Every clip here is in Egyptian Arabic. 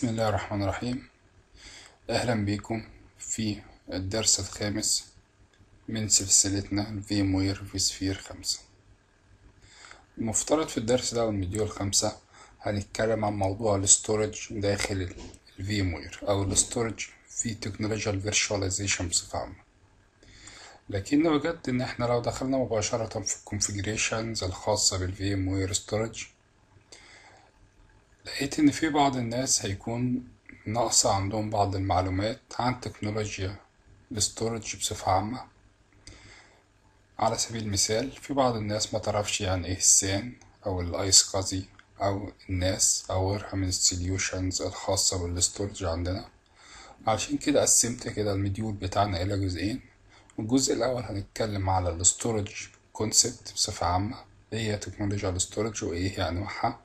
بسم الله الرحمن الرحيم أهلا بكم في الدرس الخامس من سلسلتنا في وير في سفير خمسة المفترض في الدرس ده والمديول خمسة هنتكلم عن موضوع الاستورج داخل الفي وير أو الاستورج في تكنولوجيا الفيرشواليزيشن بصفة عامة لكن وجدت إن احنا لو دخلنا مباشرة في الكونفيجريشنز الخاصة بالفي وير ستورج لقيت إن في بعض الناس هيكون ناقصة عندهم بعض المعلومات عن تكنولوجيا الاستورج بصفة عامة على سبيل المثال في بعض الناس ما تعرفش يعني ايه السان أو الايس كازي أو الناس أو غيرها من السوليوشنز الخاصة بالاستورج عندنا عشان كده قسمت كده المديول بتاعنا إلى جزئين الجزء الأول هنتكلم على الاستورج كونسبت بصفة عامة ايه هي تكنولوجيا الاستورج وايه هي أنواعها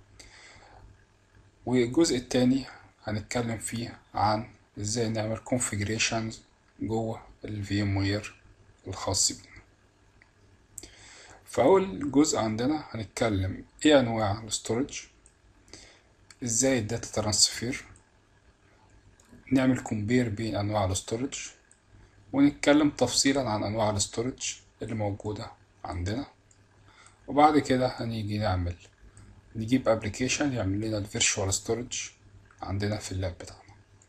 والجزء التاني هنتكلم فيه عن ازاي نعمل configurations جوه الفي وير الخاص بينا فأول جزء عندنا هنتكلم ايه أنواع الاستورج ازاي الداتا ترانسفير نعمل كومبير بين أنواع الاستورج ونتكلم تفصيلا عن أنواع الاستورج اللي موجودة عندنا وبعد كده هنيجي نعمل نجيب ابلكيشن يعمل لنا الفيرشوال ستورج عندنا في اللاب بتاعنا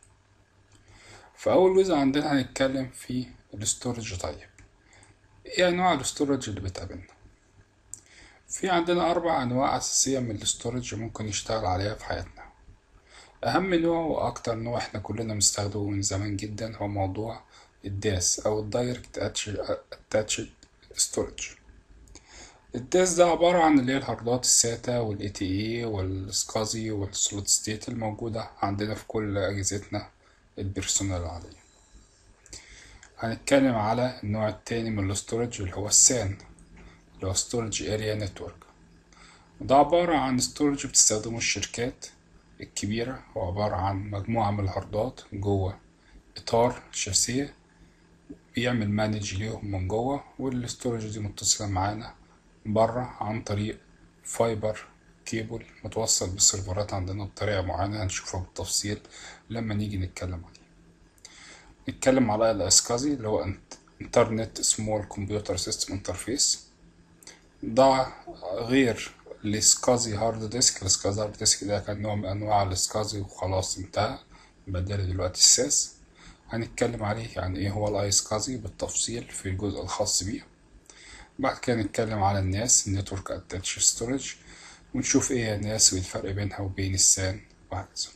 فاول جزء عندنا هنتكلم في الستورج تايب ايه انواع الستورج اللي بتقابلنا في عندنا اربع انواع اساسيه من الستورج ممكن نشتغل عليها في حياتنا اهم نوع واكتر نوع احنا كلنا بنستخدمه من زمان جدا هو موضوع الداس او الدايركت اتاتشد ستورج الداس ده عبارة عن اللي هي الهاردات الساتا والاي تي اي والسكازي والسوليد ستيت الموجودة عندنا في كل أجهزتنا البيرسونال العادية هنتكلم على النوع التاني من الاستورج اللي هو السان اللي هو ستورج اريا نتورك ده عبارة عن ستورج بتستخدمه الشركات الكبيرة هو عبارة عن مجموعة من الهاردات جوه إطار شاسية بيعمل مانج ليهم من جوه والستورج دي متصلة معانا بره عن طريق فايبر كيبل متوصل بالسيرفرات عندنا بطريقة معينة هنشوفها بالتفصيل لما نيجي نتكلم عليه نتكلم على الاسكازي اللي هو انترنت سمول كمبيوتر سيستم انترفيس ده غير السكازي هارد ديسك السكازي هارد ديسك ده كان نوع من انواع السكازي وخلاص انتهى بدل دلوقتي الساس هنتكلم عليه يعني ايه هو الاي سكازي بالتفصيل في الجزء الخاص بيه بعد كده نتكلم على الناس النتورك اتاتش ستورج ونشوف ايه الناس والفرق بينها وبين السان وهكذا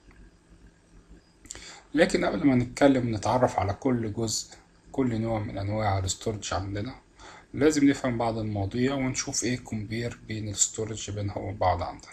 لكن قبل ما نتكلم نتعرف على كل جزء كل نوع من انواع الستورج عندنا لازم نفهم بعض المواضيع ونشوف ايه كومبير بين الستورج بينها وبين بعض عندنا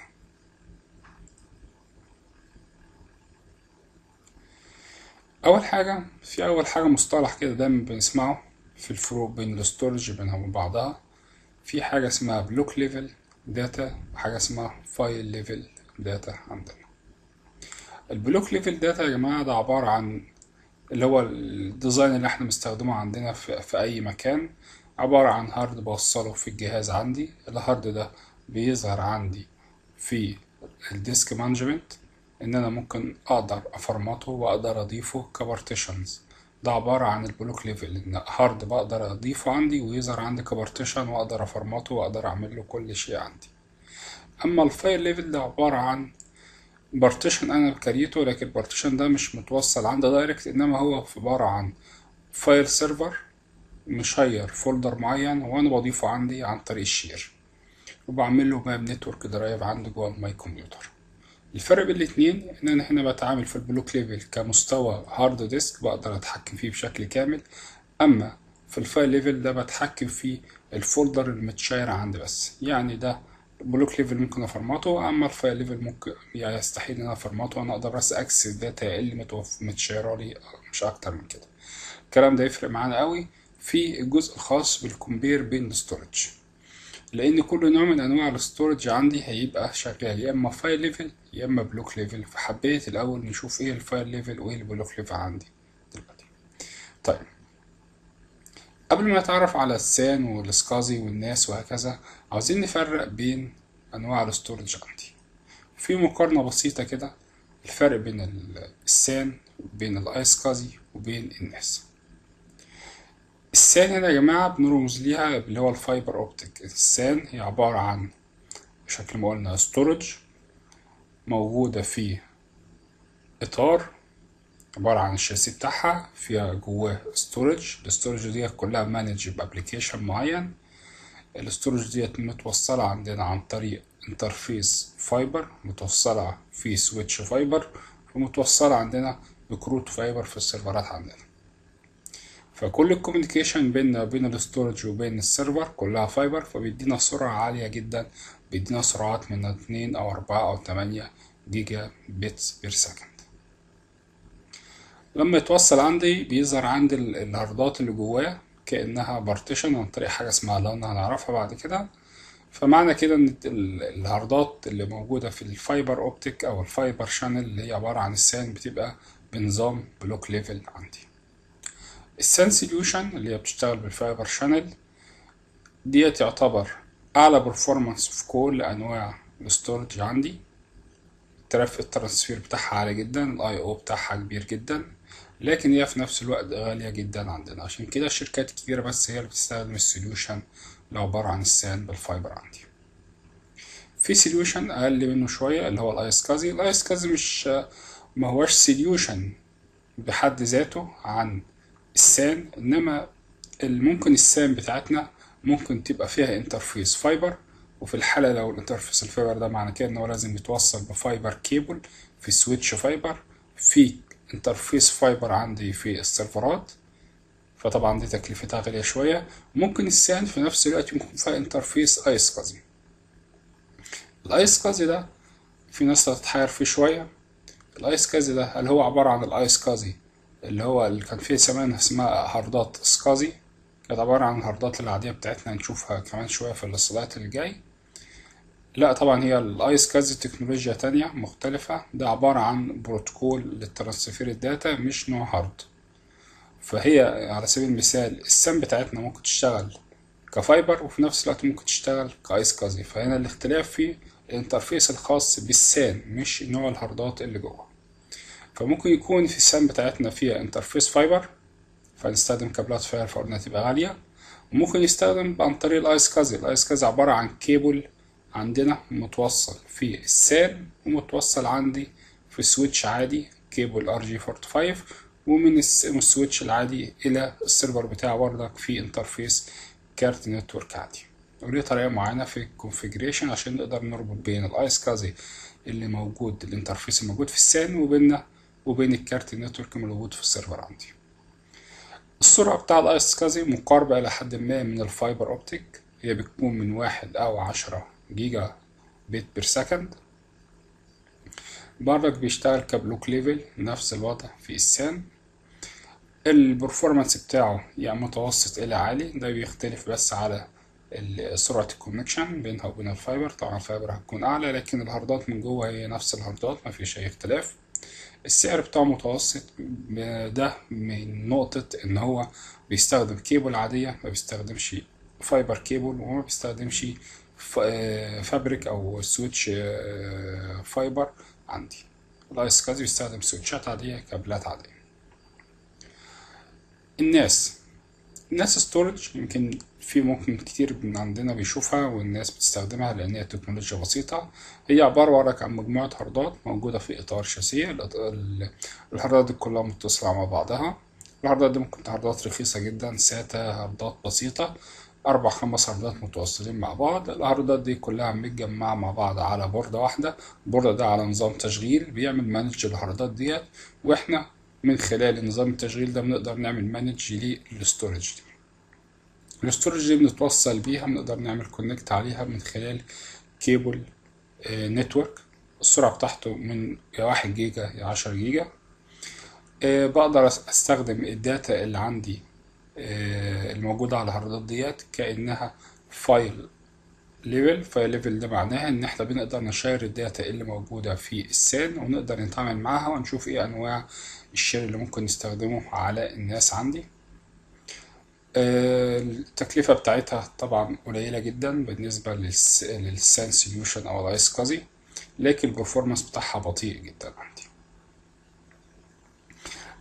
اول حاجه في اول حاجه مصطلح كده دايما بنسمعه في الفروق بين الاستورج بينها وبين بعضها في حاجة اسمها بلوك ليفل داتا وحاجة اسمها فايل ليفل داتا عندنا البلوك ليفل داتا يا جماعة ده عبارة عن اللي هو الديزاين اللي احنا بنستخدمه عندنا في, في أي مكان عبارة عن هارد بوصله في الجهاز عندي الهارد ده بيظهر عندي في الديسك مانجمنت ان انا ممكن اقدر افرمته واقدر اضيفه كبارتيشنز ده عبارة عن البلوك ليفل ان هارد بقدر اضيفه عندي ويظهر عندي كبارتيشن واقدر افرمته واقدر اعمل له كل شيء عندي اما الفايل ليفل ده عبارة عن بارتيشن انا كريته لكن البارتيشن ده مش متوصل عندي دايركت انما هو عبارة عن فايل سيرفر مشير فولدر معين وانا بضيفه عندي عن طريق الشير وبعمل له ماب نتورك درايف عندي جوه الماي كمبيوتر الفرق بين الاتنين ان انا هنا بتعامل في البلوك ليفل كمستوى هارد ديسك بقدر اتحكم فيه بشكل كامل اما في الفايل ليفل ده بتحكم في الفولدر المتشير عندي بس يعني ده بلوك ليفل ممكن افرماته اما الفايل ليفل ممكن يعني يستحيل ان انا افرماته وانا اقدر بس اكسس داتا اللي متشيره لي مش اكتر من كده الكلام ده يفرق معانا قوي في الجزء الخاص بالكومبير بين الستورج لان كل نوع من انواع الستورج عندي هيبقى شغال يا اما فايل ليفل يا اما بلوك ليفل فحبيت الاول نشوف ايه الفايل ليفل وايه البلوك ليفل عندي دلوقتي طيب قبل ما نتعرف على السان والسكازي والناس وهكذا عاوزين نفرق بين انواع الستورج عندي في مقارنه بسيطه كده الفرق بين ال- السان بين الايس كازي وبين الناس السان هنا يا جماعة بنرمز ليها اللي هو الفايبر اوبتيك السان هي عبارة عن بشكل ما قلنا ستورج موجودة في إطار عبارة عن الشاسيه بتاعها فيها جواه ستورج الستورج دي كلها مانج بابليكيشن معين الستورج ديت متوصلة عندنا عن طريق انترفيس فايبر متوصلة في سويتش فايبر ومتوصلة عندنا بكروت فايبر في السيرفرات عندنا فكل الكوميونيكيشن بيننا وبين الستورج وبين السيرفر كلها فايبر فبيدينا سرعة عالية جدا بيدينا سرعات من اتنين أو أربعة أو تمانية جيجا بيتس بير سكند لما يتوصل عندي بيظهر عندي ال- الهاردات اللي جواه كأنها بارتيشن عن طريق حاجة اسمها لان هنعرفها بعد كده فمعنى كده ان ال- الهاردات اللي موجودة في الفايبر اوبتيك او الفايبر شانل اللي هي عبارة عن السان بتبقى بنظام بلوك ليفل عندي السان سوليوشن اللي هي بتشتغل بالفايبر شانل ديت يعتبر اعلى برفورمانس في كل انواع الستورج عندي الترافيك الترانسفير بتاعها عالي جدا الاي او بتاعها كبير جدا لكن هي في نفس الوقت غالية جدا عندنا عشان كده الشركات الكبيرة بس هي اللي بتستخدم السوليوشن اللي عبارة عن السان بالفايبر عندي في سوليوشن اقل منه شوية اللي هو الايس كازي الايس كازي مش ما هوش سوليوشن بحد ذاته عن السان انما ممكن السام بتاعتنا ممكن تبقى فيها انترفيس فايبر وفي الحالة لو الانترفيس الفايبر ده معنى كده ان هو لازم يتوصل بفايبر كيبل في سويتش فايبر في انترفيس فايبر عندي في السيرفرات فطبعا دي تكلفتها غالية شوية ممكن السان في نفس الوقت يكون فيها انترفيس ايس كازي الايس كازي ده في ناس تتحير فيه شوية الايس كازي ده هل هو عبارة عن الايس كازي اللي هو اللي كان فيه زمان اسمها هاردات سكازي كانت عبارة عن الهاردات العادية بتاعتنا هنشوفها كمان شوية في السلايد اللي جاي لا طبعا هي الايس كازي تكنولوجيا تانية مختلفة ده عبارة عن بروتوكول للترانسفير الداتا مش نوع هارد فهي على سبيل المثال السام بتاعتنا ممكن تشتغل كفايبر وفي نفس الوقت ممكن تشتغل كايس كازي فهنا الاختلاف في الانترفيس الخاص بالسان مش نوع الهاردات اللي جوه فممكن يكون في السام بتاعتنا فيها انترفيس فايبر فنستخدم كابلات فاير فقلنا تبقى غالية وممكن يستخدم عن طريق الايس كازي الايس كازي عبارة عن كيبل عندنا متوصل في السان ومتوصل عندي في سويتش عادي كيبل ار جي 45 ومن السويتش العادي الى السيرفر بتاعه بردك في انترفيس كارت نتورك عادي وليه طريقة معينة في الكونفيجريشن عشان نقدر نربط بين الايس كازي اللي موجود الانترفيس الموجود في السان وبيننا وبين الكارت النتورك الموجود في السيرفر عندي السرعة بتاع الايس كازي مقاربة إلى حد ما من الفايبر اوبتيك هي بتكون من واحد أو عشرة جيجا بيت بير سكند برضك بيشتغل كبلوك ليفل نفس الوضع في السان البرفورمانس بتاعه يعني متوسط إلى عالي ده بيختلف بس على سرعة الكونكشن بينها وبين الفايبر طبعا الفايبر هتكون أعلى لكن الهاردات من جوه هي نفس الهاردات مفيش أي اختلاف السعر بتاعه متوسط ده من نقطة إن هو بيستخدم كيبل عادية ما بيستخدمش فايبر كيبل وما بيستخدمش فابريك أو سويتش فايبر عندي الايس كازي بيستخدم سويتشات عادية كابلات عادية الناس الناس ستورج يمكن في ممكن كتير من عندنا بيشوفها والناس بتستخدمها لأن هي تكنولوجيا بسيطة هي عبارة ورق عن مجموعة هاردات موجودة في إطار شاسيه الهاردات دي كلها متصلة مع بعضها الهاردات دي ممكن هاردات رخيصة جدا ساتا هاردات بسيطة أربع خمس هاردات متوصلين مع بعض الهاردات دي كلها متجمعة مع بعض على بوردة واحدة البوردة ده على نظام تشغيل بيعمل مانج الهاردات ديت وإحنا من خلال نظام التشغيل ده بنقدر نعمل مانج للستورج دي الستورج دي بنتوصل بيها بنقدر نعمل كونكت عليها من خلال كيبل نتورك السرعة بتاعته من يا واحد جيجا يا عشرة جيجا بقدر استخدم الداتا اللي عندي الموجودة على الهاردات ديت كأنها فايل ليفل فايل ليفل ده معناها ان احنا بنقدر نشير الداتا اللي موجودة في السان ونقدر نتعامل معاها ونشوف ايه انواع الشير اللي ممكن نستخدمه على الناس عندي التكلفة بتاعتها طبعا قليلة جدا بالنسبة للسان سوليوشن او الايس كازي لكن البرفورمانس بتاعها بطيء جدا عندي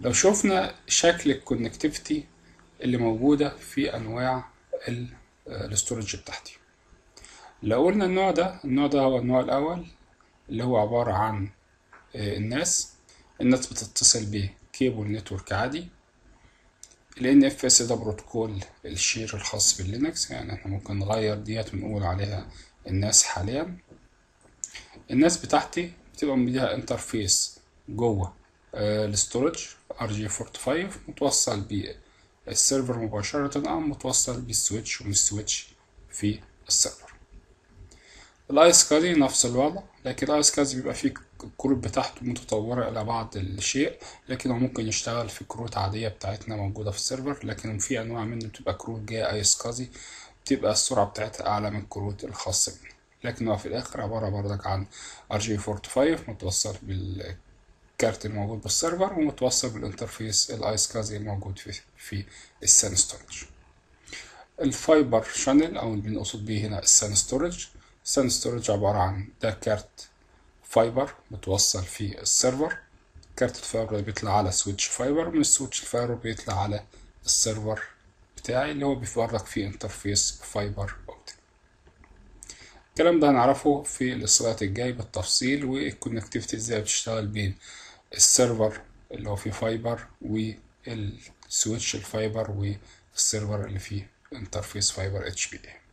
لو شفنا شكل الكونكتيفيتي اللي موجودة في أنواع الاستورج بتاعتي لو قلنا النوع ده النوع ده هو النوع الأول اللي هو عبارة عن الناس الناس بتتصل بكيبل نتورك عادي ال NFS ده بروتوكول الشير الخاص باللينكس يعني احنا ممكن نغير ديت ونقول عليها الناس حاليا الناس بتاعتي بتبقى ليها انترفيس جوه الاستورج RJ45 متوصل بالسيرفر مباشرة أو متوصل بالسويتش ومن السويتش في السيرفر الايس كازي نفس الوضع لكن الايس كازي بيبقى فيه الكروت بتاعته متطورة إلى بعض الشيء لكن هو ممكن يشتغل في كروت عادية بتاعتنا موجودة في السيرفر لكن في أنواع منه بتبقى كروت جاية ايس كازي بتبقى السرعة بتاعتها أعلى من الكروت الخاصة بنا لكن هو في الآخر عبارة بردك عن RJ45 متوصل بالكارت الموجود بالسيرفر ومتوصل بالانترفيس الايس كازي الموجود في في السان ستورج الفايبر شانل أو اللي بنقصد بيه هنا السان ستورج السان ستورج عبارة عن ده كارت فايبر متوصل في السيرفر كارت الفايبر بيطلع على سويتش فايبر من السويتش الفايبر بيطلع على السيرفر بتاعي اللي هو بيفرق فيه انترفيس فايبر اوبتيك الكلام ده هنعرفه في السلايد الجاي بالتفصيل والكونكتيفيتي ازاي بتشتغل بين السيرفر اللي هو فيه فايبر والسويتش الفايبر والسيرفر اللي فيه انترفيس فايبر اتش بي اي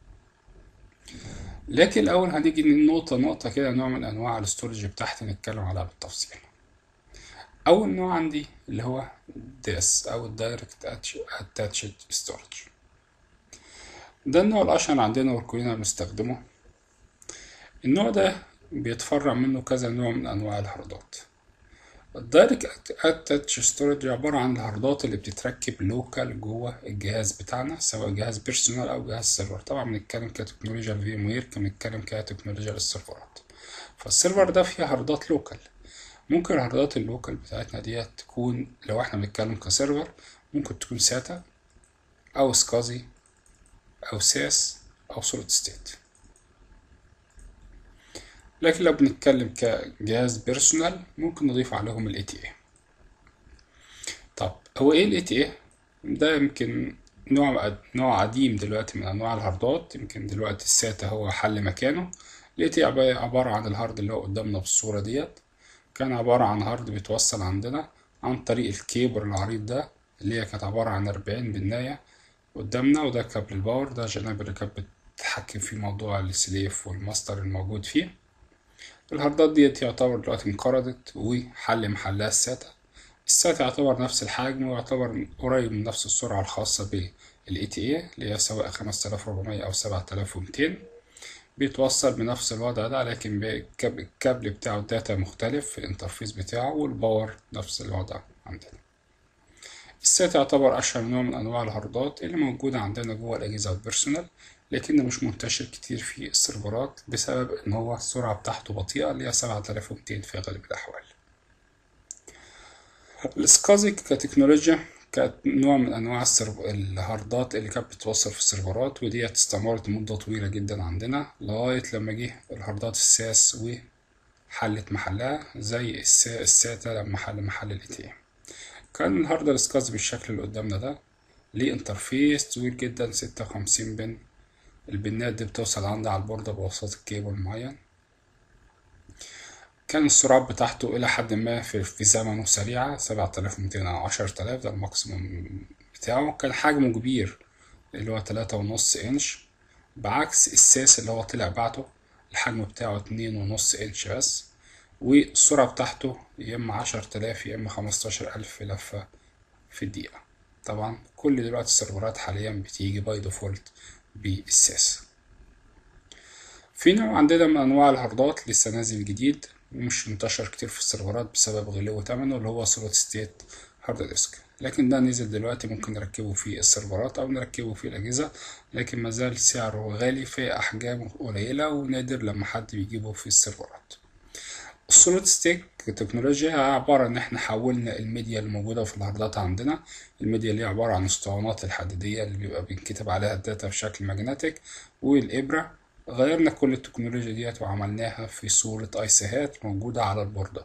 لكن الأول هنيجي نقطة نقطة كده نوع من أنواع الاستورج بتاعتي نتكلم عليها بالتفصيل أول نوع عندي اللي هو ديس أو الدايركت اتاتشد ستورج ده النوع الأشهر عندنا والكلنا بنستخدمه النوع ده بيتفرع منه كذا نوع من أنواع الهاردات الدايركت اتاتش ستورج عبارة عن الهاردات اللي بتتركب لوكال جوه الجهاز بتاعنا سواء جهاز بيرسونال أو جهاز سيرفر طبعا بنتكلم كتكنولوجيا الفي ام وير بنتكلم كتكنولوجيا السيرفرات فالسيرفر ده فيه هاردات لوكال ممكن الهاردات اللوكال بتاعتنا ديت تكون لو احنا بنتكلم كسيرفر ممكن تكون ساتا أو سكازي أو ساس أو سوليد ستيت لكن لو بنتكلم كجهاز بيرسونال ممكن نضيف عليهم ال ATA طب هو ايه ال ATA ده يمكن نوع نوع قديم دلوقتي من انواع الهاردات يمكن دلوقتي الساتا هو حل مكانه ال ATA عبارة عن الهارد اللي هو قدامنا بالصورة ديت كان عبارة عن هارد بيتوصل عندنا عن طريق الكيبل العريض ده اللي هي كانت عبارة عن أربعين بالناية قدامنا وده كابل الباور ده جناب اللي كانت بتتحكم في موضوع السليف والماستر الموجود فيه الهاردات ديت يعتبر دلوقتي انقرضت وحل محلها الساتا الساتا يعتبر نفس الحجم ويعتبر قريب من نفس السرعة الخاصة بال ATA اللي هي سواء 5400 أو 7200 بيتوصل بنفس الوضع ده لكن الكابل بتاعه الداتا مختلف في الانترفيس بتاعه والباور نفس الوضع عندنا الساتا يعتبر أشهر نوع من أنواع الهاردات اللي موجودة عندنا جوه الأجهزة البيرسونال لكنه مش منتشر كتير في السيرفرات بسبب ان هو السرعة بتاعته بطيئة اللي هي 7200 في غالب الأحوال السكازي كتكنولوجيا كانت نوع من أنواع السرب... الهاردات اللي كانت بتوصل في السيرفرات وديت استمرت مدة طويلة جدا عندنا لغاية لما جه الهاردات الساس وحلت محلها زي السا... الساتا لما حل محل ال كان الهارد السكازي بالشكل اللي قدامنا ده ليه انترفيس طويل جدا ستة وخمسين بن البنات دي بتوصل عندي على البوردة بواسطة كيبل معين كان السرعات بتاعته إلى حد ما في, في زمنه سريعة سبعة آلاف ومتين أو عشرة آلاف ده الماكسيموم بتاعه كان حجمه كبير اللي هو تلاتة ونص إنش بعكس الساس اللي هو طلع بعته الحجم بتاعه اتنين ونص إنش بس والسرعة بتاعته يا إما عشرة آلاف يا إما خمستاشر ألف لفة في الدقيقة طبعا كل دلوقتي السيرفرات حاليا بتيجي باي ديفولت بالساس في نوع عندنا من انواع الهاردات لسه نازل جديد ومش منتشر كتير في السيرفرات بسبب غلو ثمنه اللي هو سوليد ستيت هارد ديسك لكن ده نزل دلوقتي ممكن نركبه في السيرفرات او نركبه في الاجهزه لكن مازال سعره غالي في احجام قليله ونادر لما حد بيجيبه في السيرفرات السوليد ستيك تكنولوجيا عبارة إن إحنا حولنا الميديا اللي موجودة في الهاردات عندنا الميديا اللي هي عبارة عن اسطوانات الحديدية اللي بيبقى بينكتب عليها الداتا بشكل ماجنتيك والإبرة غيرنا كل التكنولوجيا ديت وعملناها في صورة أيسيهات موجودة على البوردة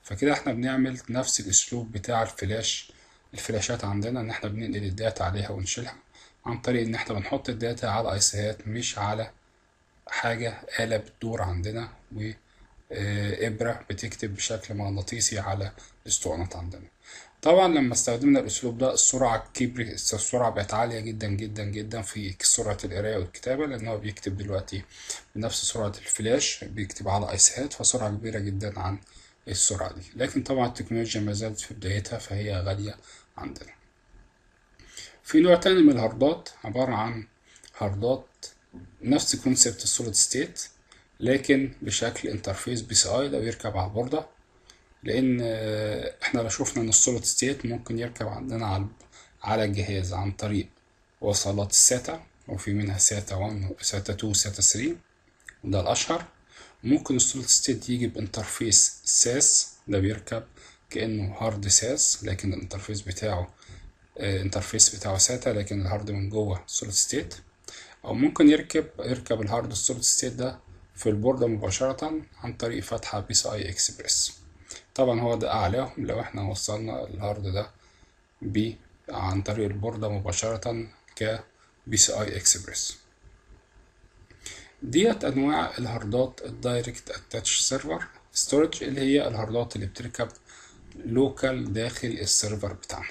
فكده احنا بنعمل نفس الاسلوب بتاع الفلاش الفلاشات عندنا ان احنا بننقل الداتا عليها ونشيلها عن طريق ان احنا بنحط الداتا على ايسيهات مش على حاجة آلة بتدور عندنا وإبرة بتكتب بشكل مغناطيسي على الاسطوانات عندنا طبعا لما استخدمنا الاسلوب ده السرعة كبر السرعة بقت عالية جدا جدا جدا في سرعة القراية والكتابة لان هو بيكتب دلوقتي بنفس سرعة الفلاش بيكتب على ايسات فسرعة كبيرة جدا عن السرعة دي لكن طبعا التكنولوجيا ما زالت في بدايتها فهي غالية عندنا في نوع تاني من الهاردات عبارة عن هاردات نفس كونسبت السوليد ستيت لكن بشكل انترفيس بي سي اي ده بيركب على البوردة لان احنا لو شفنا ان السوليد ستيت ممكن يركب عندنا على على الجهاز عن طريق وصلات الساتا وفي منها ساتا 1 ساتا 2 ساتا 3 وده الاشهر ممكن السوليد ستيت يجي بانترفيس ساس ده بيركب كانه هارد ساس لكن الانترفيس بتاعه انترفيس بتاعه ساتا لكن الهارد من جوه سوليد ستيت او ممكن يركب يركب الهارد السوليد ستيت ده في البوردة مباشرة عن طريق فتحة بي سي اي اكسبريس طبعا هو ده اعلاهم لو احنا وصلنا الهارد ده ب عن طريق البوردة مباشرة ك بي سي اي اكسبريس ديت انواع الهاردات الدايركت اتاتش سيرفر ستورج اللي هي الهاردات اللي بتركب لوكال داخل السيرفر بتاعنا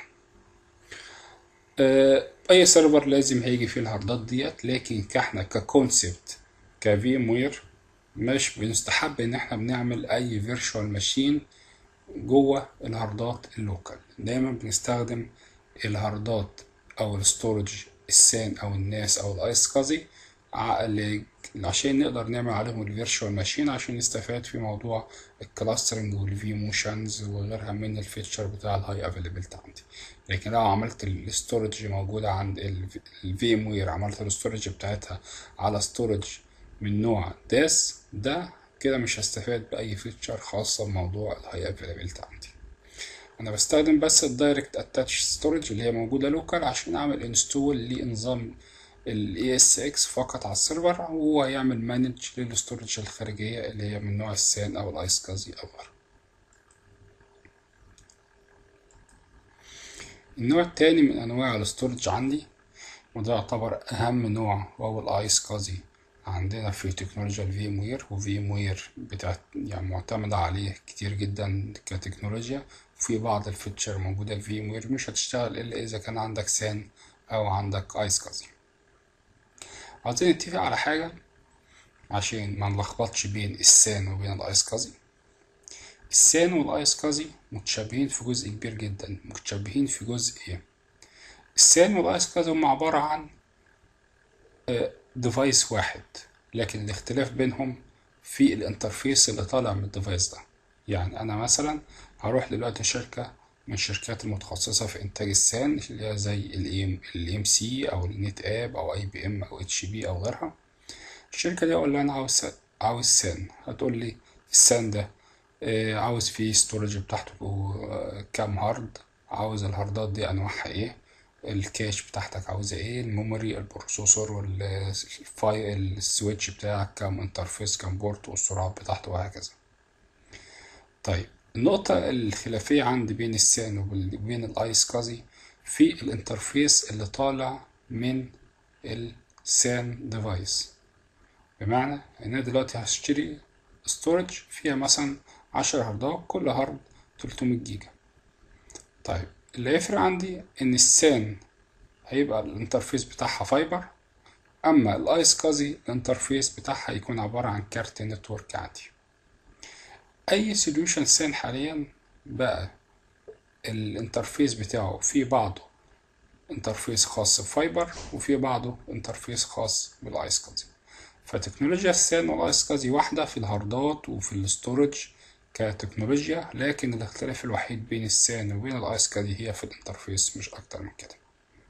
اي سيرفر لازم هيجي فيه الهاردات ديت لكن كاحنا ككونسبت كفيم وير مش بنستحب ان احنا بنعمل اي فيرتشوال ماشين جوه الهاردات اللوكال دايما بنستخدم الهاردات او الستورج السان او الناس او الايس كازي عشان نقدر نعمل عليهم الفيرتشوال ماشين عشان نستفاد في موضوع الكلاسترنج والفي موشنز وغيرها من الفيتشر بتاع الهاي افيلابيلتي عندي لكن لو عملت الستورج موجودة عند الفي ام وير عملت الستورج بتاعتها على ستورج من نوع داس ده كده مش هستفاد بأي فيتشر خاصة بموضوع الهاي افيلابيلتي عندي أنا بستخدم بس الدايركت اتاتش ستورج اللي هي موجودة لوكال عشان أعمل انستول لنظام ال ESX فقط على السيرفر وهو هيعمل مانج للستورج الخارجية اللي هي من نوع السان أو الآيس كازي أو غيره النوع التاني من أنواع الستورج عندي وده يعتبر أهم نوع وهو الآيس كازي عندنا في تكنولوجيا الفيم وير وفيم وير بتاعت يعني معتمدة عليه كتير جدا كتكنولوجيا في بعض الفيتشر موجودة في فيم وير مش هتشتغل إلا إذا كان عندك سان أو عندك آيس كازي عاوزين نتفق على حاجة عشان ما نلخبطش بين السان وبين الآيس كازي السان والآيس كازي متشابهين في جزء كبير جدا متشابهين في جزء ايه السان والآيس كازي هم عبارة عن ديفايس واحد لكن الاختلاف بينهم في الانترفيس اللي طالع من الديفايس ده يعني انا مثلا هروح دلوقتي شركة من الشركات المتخصصة في إنتاج السان اللي هي زي ال ام سي أو النت اب أو اي بي ام أو اتش بي أو غيرها الشركة دي أقول لها أنا عاوز عاوز سان هتقول لي السان ده عاوز فيه ستورج بتاعته كام هارد عاوز الهاردات دي أنواعها إيه الكاش بتاعتك عاوزة إيه الميموري البروسيسور والفايل السويتش بتاعك كام انترفيس كام بورت والسرعات بتاعته وهكذا طيب النقطة الخلافية عندي بين السان وبين الايس كازي في الانترفيس اللي طالع من السان ديفايس بمعنى ان انا دلوقتي هشتري ستورج فيها مثلا عشر هاردات كل هارد 300 جيجا طيب اللي هيفرق عندي ان السان هيبقى الانترفيس بتاعها فايبر اما الايس كازي الانترفيس بتاعها هيكون عبارة عن كارت نتورك عادي اي سوليوشن سان حاليا بقى الانترفيس بتاعه في بعضه انترفيس خاص بفايبر وفي بعضه انترفيس خاص بالايس كازي فتكنولوجيا السان والايس كازي واحدة في الهاردات وفي الاستورج كتكنولوجيا لكن الاختلاف الوحيد بين السان وبين الايس كازي هي في الانترفيس مش اكتر من كده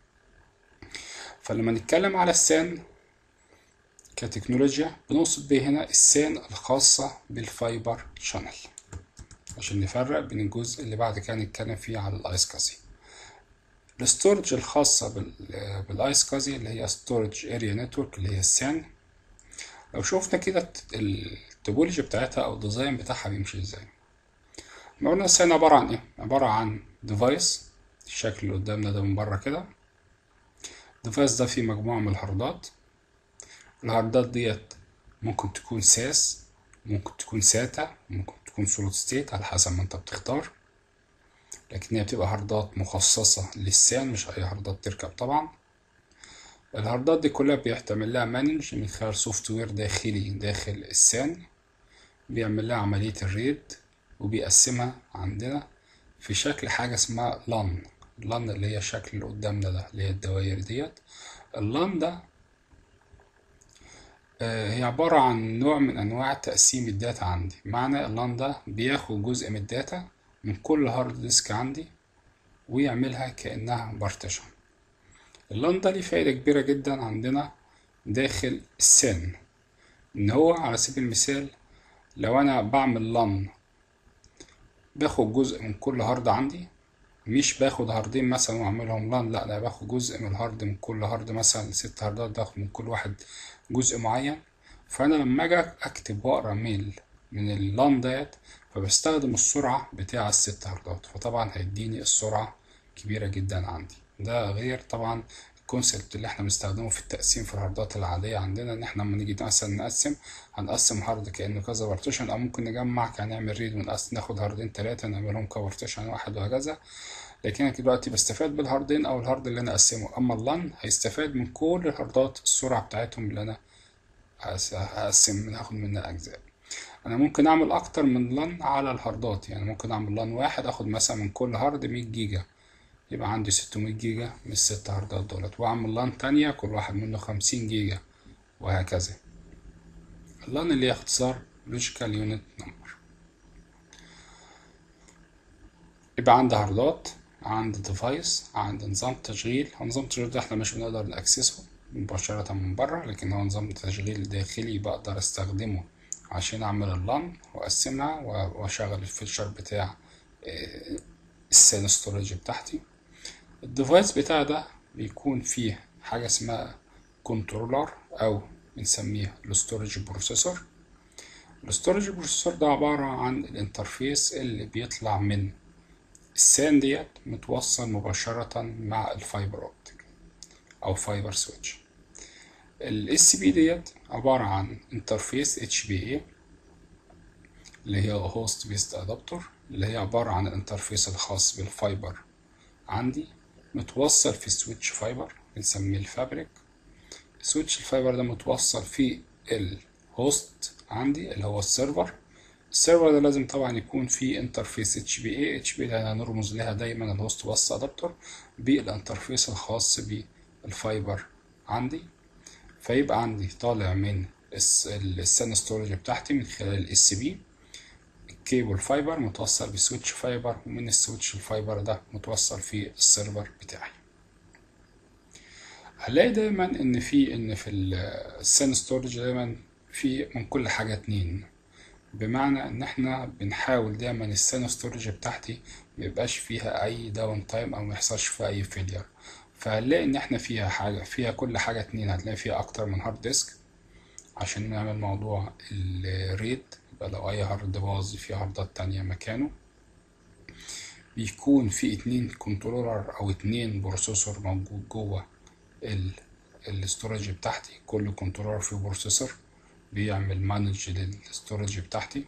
فلما نتكلم على السان كتكنولوجيا بنقصد بيه هنا السان الخاصة بالفايبر شانل عشان نفرق بين الجزء اللي بعد كده نتكلم فيه على الايس كازي الستورج الخاصة بالايس كازي اللي هي ستورج اريا نتورك اللي هي السان لو شوفنا كده التوبولوجي بتاعتها او الديزاين بتاعها بيمشي ازاي احنا قلنا السان عبارة عن ايه عبارة عن ديفايس الشكل اللي قدامنا ده من بره كده الديفايس ده فيه مجموعة من الهاردات الهاردات ديت ممكن تكون ساس ممكن تكون ساتا ممكن تكون سوليد ستيت على حسب ما انت بتختار لكن هي بتبقى هاردات مخصصة للسان مش أي هاردات تركب طبعا الهاردات دي كلها بيحتمل لها مانج من خلال سوفت وير داخلي داخل السان بيعمل لها عملية الريد وبيقسمها عندنا في شكل حاجة اسمها لان اللان اللي هي الشكل اللي قدامنا ده اللي هي الدوائر ديت اللان ده آه، هي عبارة عن نوع من أنواع تقسيم الداتا عندي معنى اللان ده بياخد جزء من الداتا من كل هارد ديسك عندي ويعملها كأنها بارتيشن اللان ده ليه فايدة كبيرة جدا عندنا داخل السن إن هو على سبيل المثال لو أنا بعمل لان باخد جزء من كل هارد عندي مش باخد هاردين مثلا واعملهم لان لا لا باخد جزء من الهارد من كل هارد مثلا ست هاردات باخد من كل واحد جزء معين فانا لما اجي اكتب واقرا ميل من اللان ديت فبستخدم السرعة بتاع الست هاردات فطبعا هيديني السرعة كبيرة جدا عندي ده غير طبعا الكونسبت اللي احنا بنستخدمه في التقسيم في الهاردات العادية عندنا ان احنا لما نيجي مثلا نقسم هنقسم هارد كأنه كذا بارتيشن او ممكن نجمع هنعمل ريد ونقسم ناخد هاردين تلاتة نعملهم كبارتيشن واحد وهكذا لكن انا دلوقتي بستفاد بالهاردين او الهارد اللي انا اقسمه اما اللان هيستفاد من كل الهاردات السرعة بتاعتهم اللي انا هقسم هاخد منها اجزاء انا ممكن اعمل اكتر من لان على الهاردات يعني ممكن اعمل لان واحد اخد مثلا من كل هارد 100 جيجا يبقى عندي 600 جيجا من الست هاردات دولت واعمل لان تانية كل واحد منه 50 جيجا وهكذا اللان اللي هي اختصار لوجيكال يونت نمبر يبقى عندي هاردات عندي ديفايس عندي نظام تشغيل نظام التشغيل ده احنا مش بنقدر نأكسسه مباشرة من بره لكن هو نظام تشغيل داخلي بقدر استخدمه عشان اعمل اللان واقسمها واشغل الفيتشر بتاع السين ستورج بتاعتي الديفايس بتاع ده بيكون فيه حاجة اسمها كنترولر او بنسميه الستورج بروسيسور الستورج بروسيسور ده عبارة عن الانترفيس اللي بيطلع من السان ديت متوصل مباشرة مع الفايبر اوبتيك او فايبر سويتش الاس بي ديت عبارة عن انترفيس اتش بي اي اللي هي هوست بيست ادابتور اللي هي عبارة عن الانترفيس الخاص بالفايبر عندي متوصل في سويتش فايبر بنسميه الفابريك سويتش الفايبر ده متوصل في الهوست عندي اللي هو السيرفر السيرفر ده لازم طبعا يكون فيه انترفيس اتش بي اي اتش بي ده هنرمز لها دايما الهوست بس ادابتور بالانترفيس الخاص بالفايبر عندي فيبقى عندي طالع من السن ستورج بتاعتي من خلال الاس بي الكيبل فايبر متوصل بسويتش فايبر ومن السويتش الفايبر ده متوصل في السيرفر بتاعي هنلاقي دايما ان في ان في السن ستورج دايما في من كل حاجة اتنين بمعنى ان احنا بنحاول دايما السن ستورج بتاعتي ميبقاش فيها اي داون تايم او ميحصلش فيها اي فيلير فهنلاقي ان احنا فيها حاجة فيها كل حاجة اتنين هتلاقي فيها اكتر من هارد ديسك عشان نعمل موضوع الريد يبقى لو اي هارد باظ في هاردات تانية مكانه بيكون في اتنين كنترولر او اتنين بروسيسور موجود جوه الاستورج بتاعتي كل كنترولر فيه بروسيسور بيعمل مانج للاستورج بتاعتي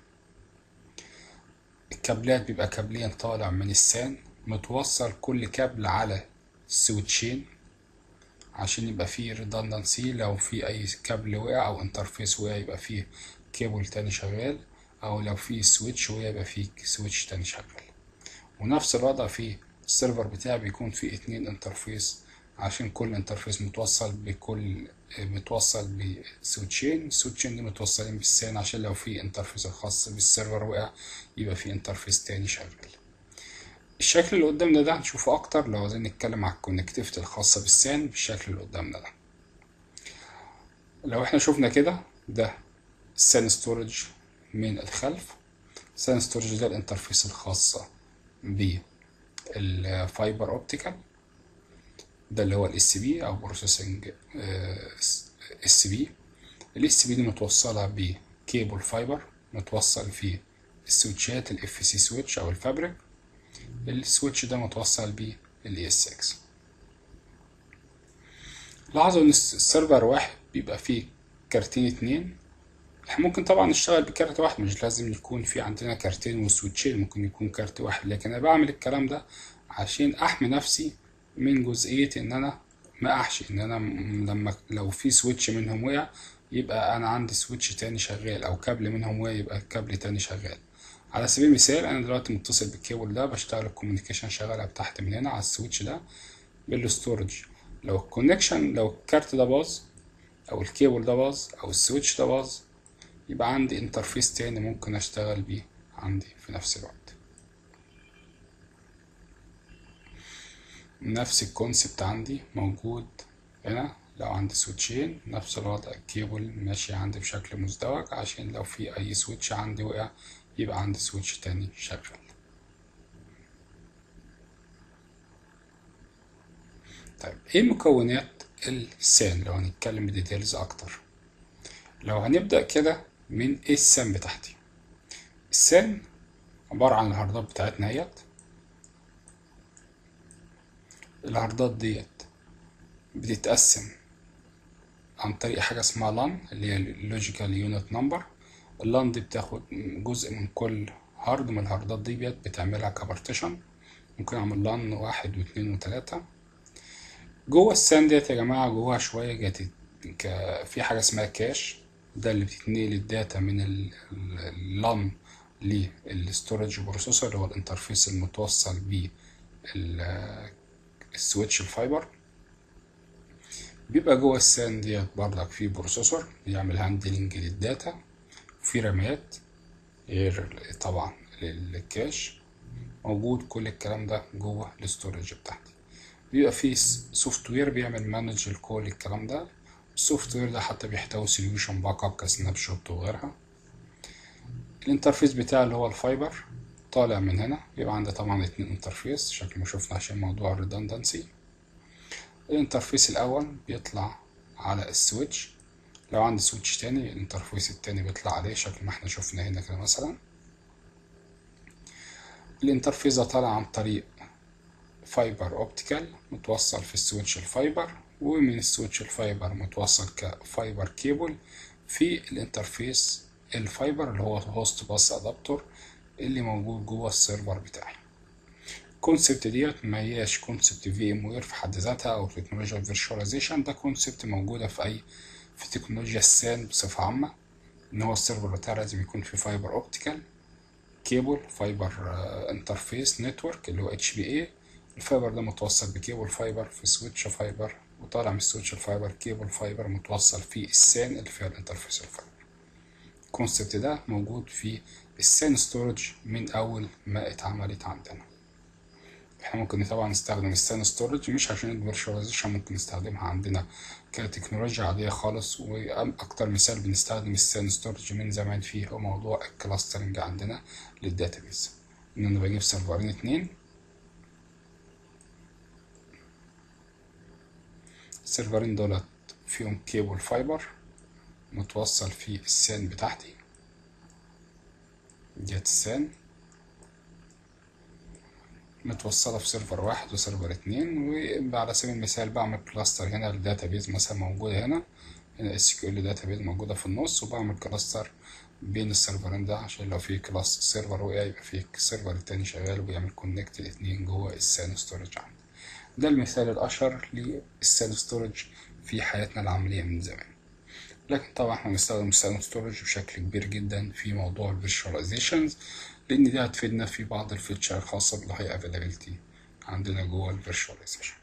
الكابلات بيبقى كابلين طالع من السان متوصل كل كابل على سويتشين عشان يبقى فيه redundancy لو في اي كابل وقع او انترفيس وقع يبقى فيه كيبل تاني شغال او لو في سويتش وقع يبقى فيه سويتش تاني شغال ونفس الوضع في السيرفر بتاعي بيكون فيه اتنين انترفيس عشان كل انترفيس متوصل بكل متوصل بسويتشين السويتشين دي متوصلين بالسان عشان لو في انترفيس الخاص بالسيرفر وقع يبقى في انترفيس تاني شغال الشكل اللي قدامنا ده هنشوفه اكتر لو عايزين نتكلم على الكونكتيفيتي الخاصه بالسان بالشكل اللي قدامنا ده لو احنا شفنا كده ده السان ستورج من الخلف السان ستورج ده الانترفيس الخاصه بالفايبر اوبتيكال ده اللي هو الاس بي او بروسيسنج اس بي الاس بي دي متوصله بكيبل فايبر متوصل فيه السويتشات الاف سي سويتش او الفابريك السويتش ده متوصل بيه الاي اس 6 لاحظوا ان السيرفر واحد بيبقى فيه كارتين اتنين احنا ممكن طبعا نشتغل بكارت واحد مش لازم يكون في عندنا كارتين وسويتشين ممكن يكون كارت واحد لكن انا بعمل الكلام ده عشان احمي نفسي من جزئية ان انا ما احشي ان انا لما لو في سويتش منهم وقع يبقى انا عندي سويتش تاني شغال او كابل منهم وقع يبقى كابل تاني شغال على سبيل المثال انا دلوقتي متصل بالكيبل ده بشتغل الكوميونيكيشن شغالة تحت من هنا على السويتش ده بالستورج لو الكونكشن لو الكارت ده باظ او الكيبل ده باظ او السويتش ده باظ يبقى عندي انترفيس تاني ممكن اشتغل بيه عندي في نفس الوقت نفس الكونسبت عندي موجود هنا لو عندي سويتشين نفس الوضع الكيبل ماشي عندي بشكل مزدوج عشان لو في اي سويتش عندي وقع يبقى عندي سويتش تاني شغال طيب ايه مكونات السان لو هنتكلم بديتيلز اكتر لو هنبدأ كده من ايه السان بتاعتي السان عبارة عن الهاردات بتاعتنا اهيت الهاردات ديت بتتقسم عن طريق حاجة اسمها لان اللي هي اللوجيكال يونت نمبر اللان دي بتاخد جزء من كل هارد من الهاردات ديت بتعملها كبارتيشن ممكن اعمل لان واحد واثنين وتلاتة جوه السان ديت يا جماعة جواها شوية جت في حاجة اسمها كاش ده اللي بتتنقل الداتا من اللان للستورج بروسيسور اللي هو الانترفيس المتوصل بيه السويتش الفايبر بيبقى جوه السان ديت برضك في بروسيسور بيعمل هاندلنج للداتا وفي رامات غير طبعا للكاش موجود كل الكلام ده جوه الاستورج بتاعتي بيبقى في سوفت وير بيعمل مانج لكل الكلام ده السوفت وير ده حتى بيحتوي سوليوشن باك اب كسناب شوت وغيرها الانترفيس بتاعي اللي هو الفايبر طالع من هنا بيبقى عندي طبعا اتنين انترفيس شكل ما شفنا عشان موضوع الريدندنسي الانترفيس الاول بيطلع على السويتش لو عندي سويتش تاني الانترفيس التاني بيطلع عليه شكل ما احنا شفنا هنا كده مثلا الانترفيس ده طالع عن طريق فايبر اوبتيكال متوصل في السويتش الفايبر ومن السويتش الفايبر متوصل كفايبر كيبل في الانترفيس الفايبر اللي هو هوست باس ادابتور اللي موجود جوه السيرفر بتاعي الكونسبت ديت ما هياش كونسبت في ام وير في حد ذاتها او تكنولوجيا الفيرشواليزيشن ده كونسبت موجوده في اي في تكنولوجيا السان بصفه عامه ان هو السيرفر بتاعي لازم يكون فيه فايبر اوبتيكال كيبل فايبر انترفيس نتورك اللي هو اتش بي اي الفايبر ده متوصل بكيبل فايبر في سويتش فايبر وطالع من السويتش الفايبر كيبل فايبر متوصل في السان اللي فيها الانترفيس الفايبر الكونسبت ده موجود في السان ستورج من اول ما اتعملت عندنا احنا ممكن طبعا نستخدم السان ستورج مش عشان الفيرشواليزيشن ممكن نستخدمها عندنا كتكنولوجيا عادية خالص وأكتر مثال بنستخدم السان ستورج من زمان فيه هو موضوع الكلاسترنج عندنا للداتابيز إن أنا بجيب سيرفرين اتنين السيرفرين دولت فيهم كيبل فايبر متوصل في السان بتاعتي ديت السان متوصلة في سيرفر واحد وسيرفر اتنين وعلى سبيل المثال بعمل كلاستر هنا الداتابيز مثلا موجودة هنا هنا اس كيو ال داتابيز موجودة في النص وبعمل كلاستر بين السيرفرين ده عشان لو في كلاس سيرفر وقع يبقى في سيرفر التاني شغال وبيعمل كونكت الاتنين جوه السان ستورج عندي ده المثال الأشهر للسان ستورج في حياتنا العملية من زمان لكن طبعا احنا بنستخدم السان ستورج بشكل كبير جدا في موضوع الفيرشواليزيشنز لان دي هتفيدنا في بعض الفيتشر الخاصة بالهاي افيلابيلتي عندنا جوه الفيرشواليزيشن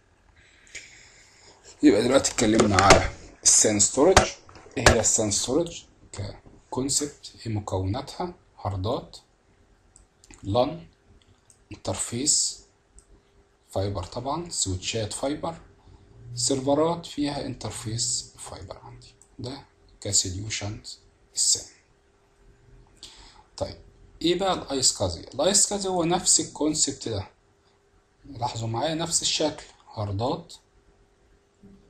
يبقى دلوقتي اتكلمنا على السان ستورج ايه هي السان ستورج ككونسبت ايه مكوناتها هاردات لان انترفيس فايبر طبعا سويتشات فايبر سيرفرات فيها انترفيس فايبر عندي ده كسوليوشنز السان طيب ايه بقى الايس كازي الايس كازي هو نفس الكونسبت ده لاحظوا معايا نفس الشكل هاردات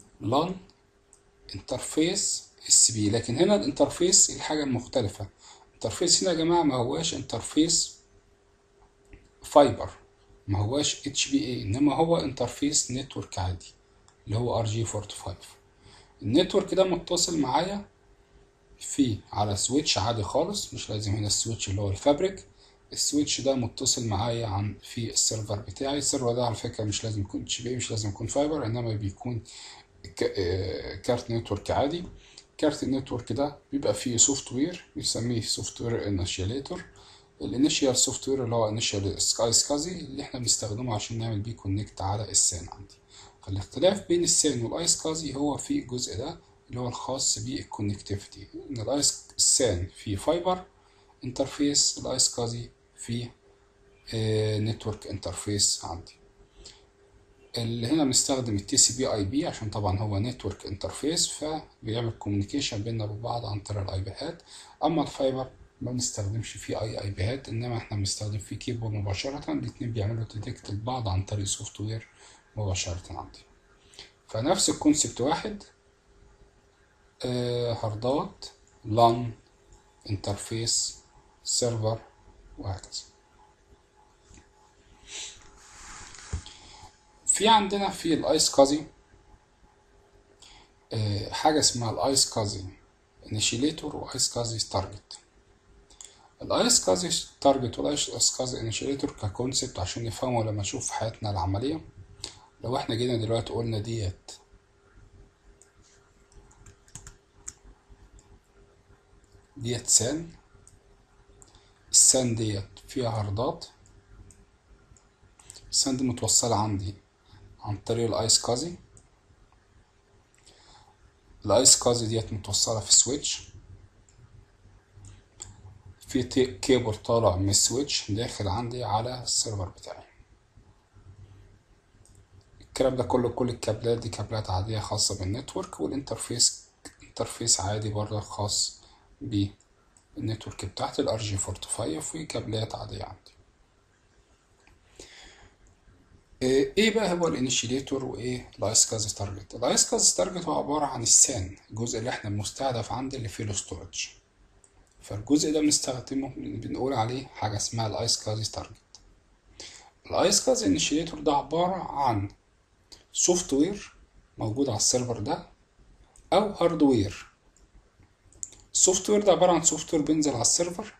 لان انترفيس اس بي لكن هنا الانترفيس الحاجه المختلفه الانترفيس هنا يا جماعة ما هواش انترفيس فايبر ما هواش اتش بي اي انما هو انترفيس نتورك عادي اللي هو ار جي 45 النتورك ده متصل معايا في على سويتش عادي خالص مش لازم هنا السويتش اللي هو الفابريك السويتش ده متصل معايا عن في السيرفر بتاعي السيرفر ده على فكرة مش لازم يكون اتش بي مش لازم يكون فايبر انما بيكون كارت نتورك عادي كارت النتورك ده بيبقى فيه سوفت وير بنسميه سوفت وير انيشياليتور الانيشيال سوفت وير اللي هو انيشيال سكاي سكازي اللي احنا بنستخدمه عشان نعمل بيه كونكت على السان عندي فالاختلاف بين السان والاي سكازي هو في الجزء ده اللي هو الخاص بالكونكتيفيتي ان الاي السان فيه فايبر انترفيس الاي سكازي فيه نتورك انترفيس عندي اللي هنا بنستخدم التي سي بي اي بي عشان طبعا هو نتورك انترفيس فبيعمل كوميونيكيشن بيننا وبين بعض عن طريق الاي بيهات اما الفايبر ما بنستخدمش فيه اي اي بيهات انما احنا بنستخدم فيه كيبورد مباشرة الاتنين بيعملوا ديتكت لبعض عن طريق سوفت وير مباشرة عندي فنفس الكونسبت واحد آه هاردات لان انترفيس سيرفر وهكذا في عندنا في الايس كازي آه حاجة اسمها الايس كازي انيشيليتور وايس كازي تارجت الايس كازي تارجت والايس كازي انيشيليتور ككونسبت عشان نفهمه لما نشوف في حياتنا العملية لو احنا جينا دلوقتي قلنا ديت ديت سان السان ديت فيها هاردات السان دي متوصلة عندي عن طريق الايس كازي الايس كازي ديت متوصلة في سويتش في كيبل طالع من السويتش داخل عندي على السيرفر بتاعي الكلام ده كله كل الكابلات دي كابلات عادية خاصة بالنتورك والانترفيس انترفيس عادي برضه خاص بالنتورك بتاعتي الار جي 45 وفي كابلات عادية عندي ايه بقى هو الانيشيليتور وايه الايس كاز تارجت الايس كاز تارجت هو عبارة عن السان الجزء اللي احنا المستهدف عندي اللي فيه الستورج فالجزء ده بنستخدمه بنقول عليه حاجة اسمها الايس كاز تارجت الايس كاز انيشيليتور ده عبارة عن سوفت وير موجود على السيرفر ده او هاردوير السوفت وير ده عبارة عن سوفت وير بينزل على السيرفر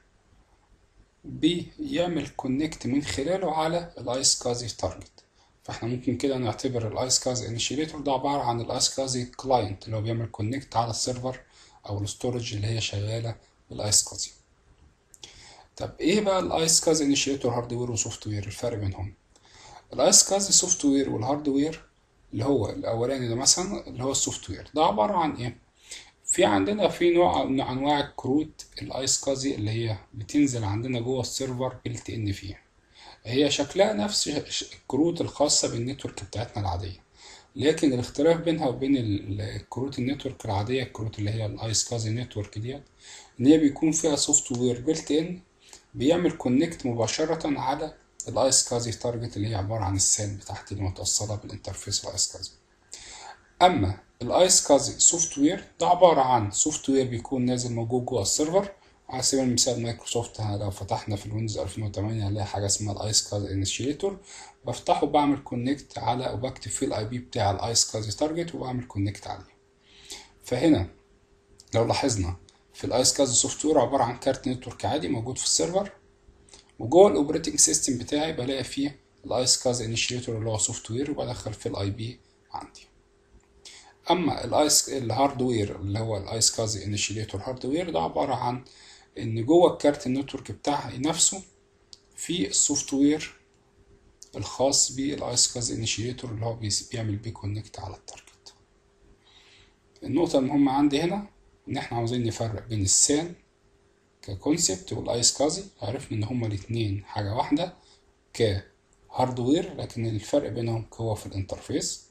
بيعمل كونكت من خلاله على الايس كازي تارجت فاحنا ممكن كده نعتبر الايس كازي انيشيليتور ده عبارة عن الايس كازي كلاينت اللي هو بيعمل كونكت على السيرفر او الستورج اللي هي شغالة بالايس كازي طب ايه بقى الايس كازي انيشيليتور هاردوير وسوفت وير الفرق بينهم الايس كازي سوفت وير والهاردوير اللي هو الاولاني ده مثلا اللي هو السوفت وير ده عبارة عن ايه في عندنا في نوع من انواع الكروت الايس كازي اللي هي بتنزل عندنا جوه السيرفر بلت ان فيه هي شكلها نفس الكروت الخاصة بالنتورك بتاعتنا العادية لكن الاختلاف بينها وبين الكروت النتورك العادية الكروت اللي هي الايس كازي نتورك ديت ان هي بيكون فيها سوفت وير بلت ان بيعمل كونكت مباشرة على الايس كازي تارجت اللي هي عبارة عن السان بتاعتي اللي متوصلة بالانترفيس الايس كازي اما الايس كازي سوفت وير ده عبارة عن سوفت وير بيكون نازل موجود جوه السيرفر على سبيل المثال مايكروسوفت لو فتحنا في الويندوز 2008 هنلاقي حاجة اسمها الايس كازي انيشيليتور بفتحه بعمل كونكت على وبكتب فيه الاي بي بتاع الايس كازي تارجت وبعمل كونكت عليه فهنا لو لاحظنا في الايس كازي سوفت وير عبارة عن كارت نتورك عادي موجود في السيرفر وجوه الاوبريتنج سيستم بتاعي بلاقي فيه الايس كاز انيشيتور اللي هو سوفت وير وبدخل فيه الاي بي عندي اما الايس الهاردوير اللي هو الايس كاز انيشيتور هاردوير ده عباره عن ان جوه الكارت النتورك بتاعي نفسه في السوفت وير الخاص بالايس كاز انيشيتور اللي هو بيعمل بيه كونكت على التارجت النقطه المهمه عندي هنا ان احنا عاوزين نفرق بين السان ككونسبت والايس كازي عرفنا ان هما الاتنين حاجة واحدة كهاردوير لكن الفرق بينهم هو في الانترفيس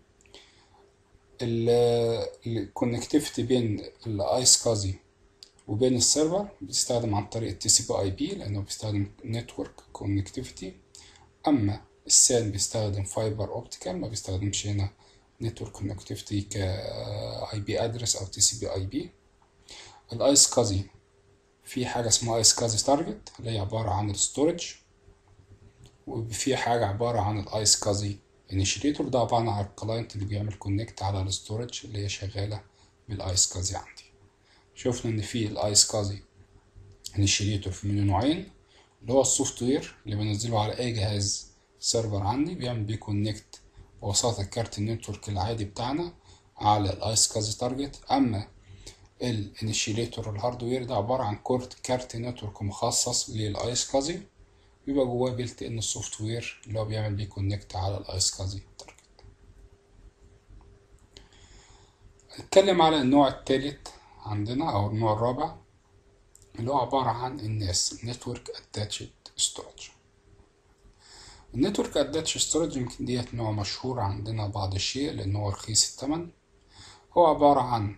الكونكتيفيتي بين الايس كازي وبين السيرفر بيستخدم عن طريق التي سي بي اي بي لانه بيستخدم نتورك كونكتيفيتي اما السان بيستخدم فايبر اوبتيكال ما بيستخدمش هنا نتورك كونكتيفيتي ك اي بي ادرس او تي سي بي اي بي الايس كازي في حاجة اسمها ايس كازي تارجت اللي هي عبارة عن الستورج وفي حاجة عبارة عن الايس كازي انيشيتور ده عبارة عن الكلاينت اللي بيعمل كونكت على الستورج اللي هي شغالة بالايس كازي عندي شفنا ان في الايس كازي انيشيتور في منه نوعين اللي هو السوفت وير اللي بنزله على اي جهاز سيرفر عندي بيعمل بيه كونكت بواسطة كارت النتورك العادي بتاعنا على الايس كازي تارجت اما الانيشيليتور الهاردوير ده عبارة عن كورت كارت نتورك مخصص للايس كازي بيبقى جواه بيلت ان السوفت وير اللي هو بيعمل بيه كونكت على الايس كازي تارجت نتكلم على النوع التالت عندنا او النوع الرابع اللي هو عبارة عن الناس نتورك اتاتشد ستورج النتورك اتاتش ستورج يمكن ديت نوع مشهور عندنا بعض الشيء لان هو رخيص الثمن هو عبارة عن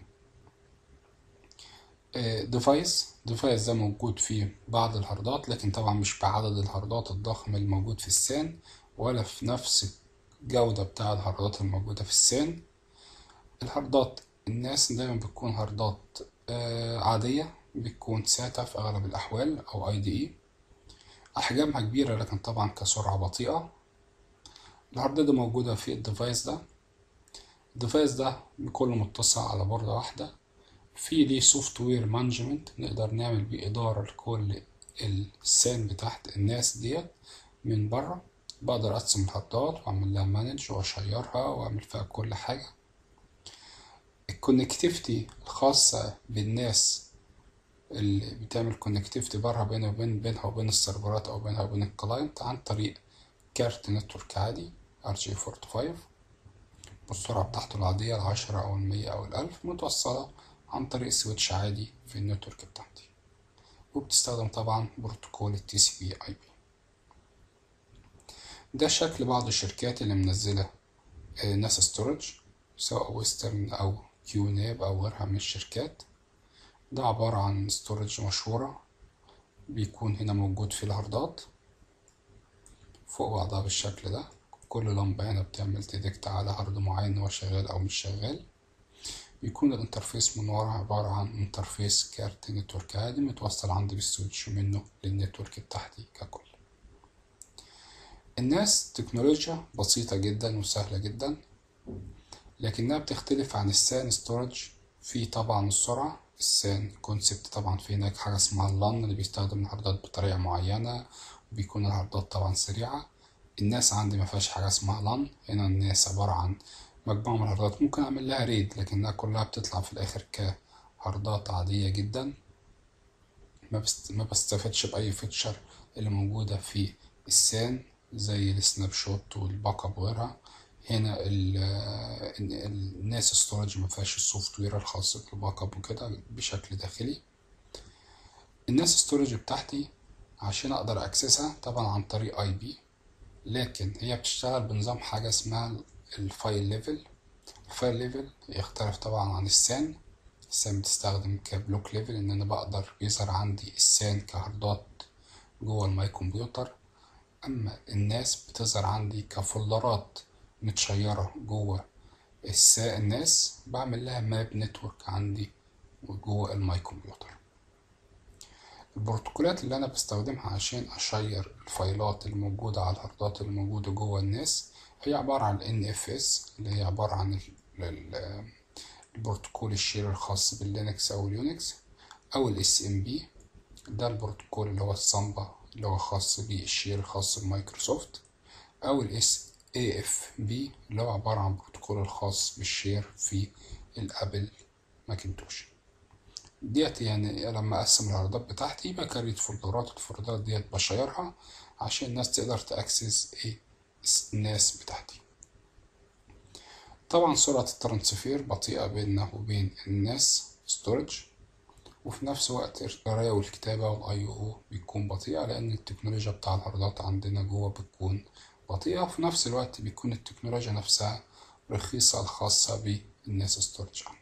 ديفايس ديفايس ده موجود في بعض الهاردات لكن طبعا مش بعدد الهاردات الضخم الموجود في السان ولا في نفس الجودة بتاع الهاردات الموجودة في السان الهاردات الناس دايما بتكون هاردات عادية بتكون ساتا في أغلب الأحوال أو اي دي اي أحجامها كبيرة لكن طبعا كسرعة بطيئة الهارد ده موجودة في الديفايس ده الديفايس ده بكل متصل على بوردة واحدة في ليه سوفت وير مانجمنت نقدر نعمل بيه إدارة لكل السان بتاعت الناس ديت من بره بقدر أقسم الهاردات وأعمل لها مانج وأشيرها وأعمل فيها كل حاجة الكونكتيفيتي الخاصة بالناس اللي بتعمل كونكتيفيتي بره بينها وبين بينها وبين السيرفرات أو بينها وبين الكلاينت عن طريق كارت نتورك عادي RJ45 والسرعة بتاعته العادية العشرة أو المية أو الألف متوصلة عن طريق سويتش عادي في النتورك بتاعتي وبتستخدم طبعا بروتوكول التي سي بي اي بي ده شكل بعض الشركات اللي منزلة ناس ستورج سواء ويسترن أو كيو ناب أو غيرها من الشركات ده عبارة عن ستورج مشهورة بيكون هنا موجود في الهاردات فوق بعضها بالشكل ده كل لمبة هنا بتعمل تديكت على هارد معين هو شغال أو مش شغال بيكون الانترفيس من ورا عبارة عن انترفيس كارت نتورك عادي متوصل عندي بالسويتش منه للنتورك بتاعتي ككل الناس تكنولوجيا بسيطة جدا وسهلة جدا لكنها بتختلف عن السان ستورج في طبعا السرعة السان كونسبت طبعا في هناك حاجة اسمها اللان اللي بيستخدم الهاردات بطريقة معينة وبيكون الهاردات طبعا سريعة الناس عندي ما فيهاش حاجة اسمها لان هنا الناس عبارة عن مجموعة من الهاردات ممكن أعمل لها ريد لكنها كلها بتطلع في الآخر كهاردات عادية جدا ما, بست... ما بستفادش بأي فيتشر اللي موجودة في السان زي السناب شوت والباك اب وغيرها هنا ال... الناس ستورج ما فيهاش السوفت وير الخاص بالباك اب وكده بشكل داخلي الناس ستورج بتاعتي عشان اقدر اكسسها طبعا عن طريق اي بي لكن هي بتشتغل بنظام حاجة اسمها الفايل ليفل الفايل ليفل يختلف طبعا عن السان السان بتستخدم كبلوك ليفل ان انا بقدر يظهر عندي السان كهاردات جوه الماي كمبيوتر اما الناس بتظهر عندي كفولدرات متشيرة جوه السا الناس بعمل لها ماب نتورك عندي جوه الماي كمبيوتر البروتوكولات اللي انا بستخدمها عشان اشير الفايلات الموجودة على الهاردات الموجودة جوه الناس هي عبارة عن NFS اللي هي عبارة عن البروتوكول الشير الخاص باللينكس أو اليونكس أو ال SMB ده البروتوكول اللي هو السامبا اللي هو خاص بالشير الخاص بمايكروسوفت أو ال AFB اللي هو عبارة عن بروتوكول الخاص بالشير في الأبل ماكنتوش ديت يعني لما أقسم الهاردات بتاعتي يبقى كريت فولدرات الفولدرات ديت بشيرها عشان الناس تقدر تأكسس إيه الناس بتاعتي طبعا سرعة الترانسفير بطيئة بيننا وبين الناس ستورج وفي نفس الوقت القراية والكتابة والاي او بيكون بطيئة لأن التكنولوجيا بتاع الهاردات عندنا جوه بتكون بطيئة وفي نفس الوقت بيكون التكنولوجيا نفسها رخيصة الخاصة بالناس ستورج عندي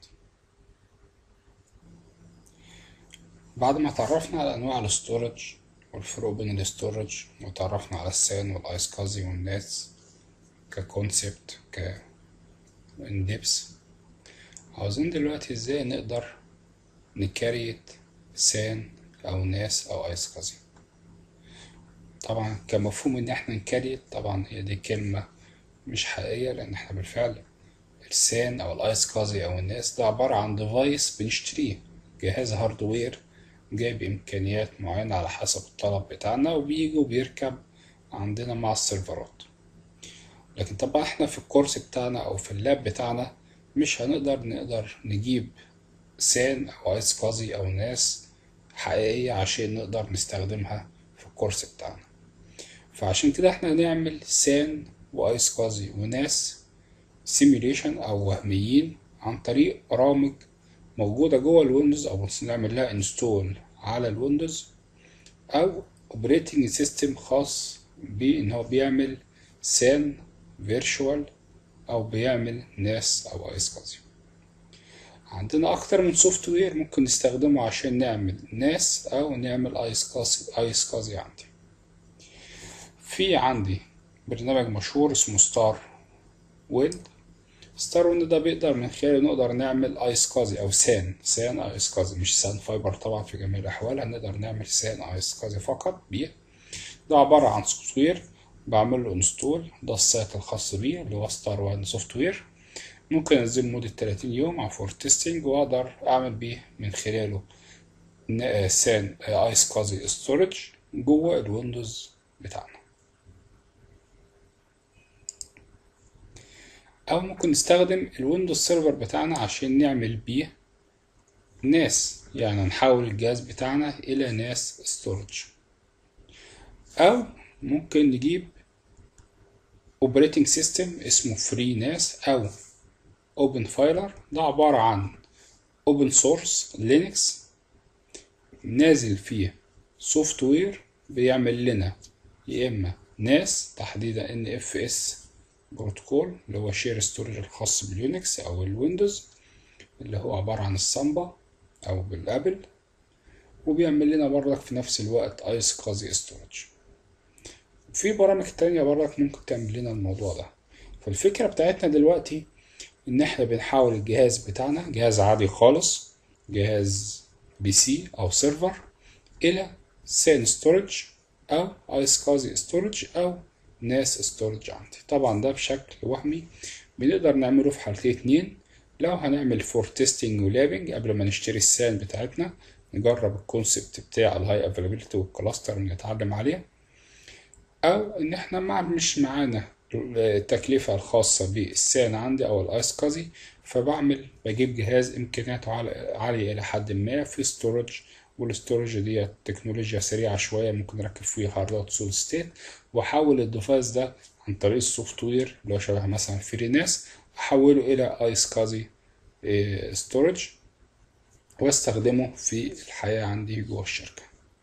بعد ما تعرفنا على أنواع الستورج والفروق بين الاستورج وتعرفنا على السان والايس كازي والناس ككونسبت ك اندبس عاوزين دلوقتي ازاي نقدر نكريت سان او ناس او ايس قازي طبعا كمفهوم ان احنا نكريت طبعا هي دي كلمة مش حقيقية لان احنا بالفعل السان او الايس قازي او الناس ده عبارة عن ديفايس بنشتريه جهاز هاردوير جاي بامكانيات معينة على حسب الطلب بتاعنا وبيجي وبيركب عندنا مع السيرفرات لكن طبعا احنا في الكورس بتاعنا او في اللاب بتاعنا مش هنقدر نقدر نجيب سان او ايس قازي او ناس حقيقية عشان نقدر نستخدمها في الكورس بتاعنا فعشان كده احنا هنعمل سان وايس قازي وناس سيميليشن او وهميين عن طريق برامج موجودة جوه الويندوز او نعمل لها انستول على الويندوز او اوبريتنج سيستم خاص بان هو بيعمل سان فيرتشوال او بيعمل ناس او ايس قازي عندنا اكتر من سوفت وير ممكن نستخدمه عشان نعمل ناس او نعمل ايس قازي ايس قازي عندي في عندي برنامج مشهور اسمه ستار ويند ستار ويند ده بيقدر من خلاله نقدر نعمل ايس قازي او سان سان ايس قازي مش سان فايبر طبعا في جميع الاحوال هنقدر نعمل سان ايس قازي فقط بيه ده عبارة عن سوفت وير بعمل له انستول ده السايت الخاص بيه اللي هو ستار وان سوفت وير ممكن انزله لمدة 30 يوم او فور تيستنج واقدر اعمل بيه من خلاله سان ايس قازي ستورج جوه الويندوز بتاعنا او ممكن نستخدم الويندوز سيرفر بتاعنا عشان نعمل بيه ناس يعني نحول الجهاز بتاعنا الى ناس ستورج او ممكن نجيب اوبريتنج سيستم اسمه فري ناس او اوبن فايلر ده عبارة عن اوبن سورس لينكس نازل فيه سوفت وير بيعمل لنا يا اما ناس تحديدا ان اف اس بروتوكول اللي هو شير ستورج الخاص باليونكس او الويندوز اللي هو عبارة عن السامبا او بالابل وبيعمل لنا برضك في نفس الوقت ايس قازي ستورج في برامج تانية برضك ممكن تعمل لنا الموضوع ده فالفكرة بتاعتنا دلوقتي ان احنا بنحول الجهاز بتاعنا جهاز عادي خالص جهاز بي سي او سيرفر الى سان ستورج او ايس قازي ستورج او ناس ستورج عندي طبعا ده بشكل وهمي بنقدر نعمله في حالتين اتنين لو هنعمل فور تيستنج ولابنج قبل ما نشتري السان بتاعتنا نجرب الكونسبت بتاع الهاي افيلابيلتي والكلاستر نتعلم عليه او ان احنا مع مش معانا التكلفة الخاصة بالسان عندي او الايس قازي فبعمل بجيب جهاز امكانياته عالية الى حد ما في ستورج والستورج دي تكنولوجيا سريعة شوية ممكن نركب فيه هاردات سول ستيت واحول الديفايس ده عن طريق السوفت وير اللي هو شبه مثلا فريناس احوله الى ايس قازي ستورج واستخدمه في الحياة عندي جوه الشركة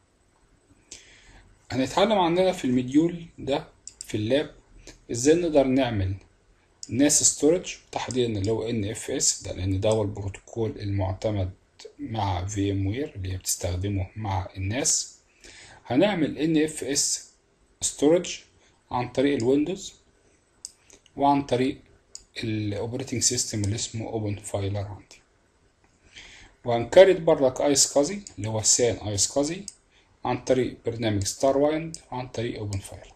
هنتعلم عندنا في المديول ده في اللاب ازاي نقدر نعمل ناس ستورج تحديدا اللي هو ان اف اس ده لان ده هو البروتوكول المعتمد مع في ام وير اللي هي بتستخدمه مع الناس هنعمل ان اف اس ستورج عن طريق الويندوز وعن طريق الاوبريتنج سيستم اللي اسمه اوبن فايلر عندي وهنكريت برضك ايس قازي اللي هو سان ايس قازي عن طريق برنامج ستار وايند وعن طريق اوبن فايل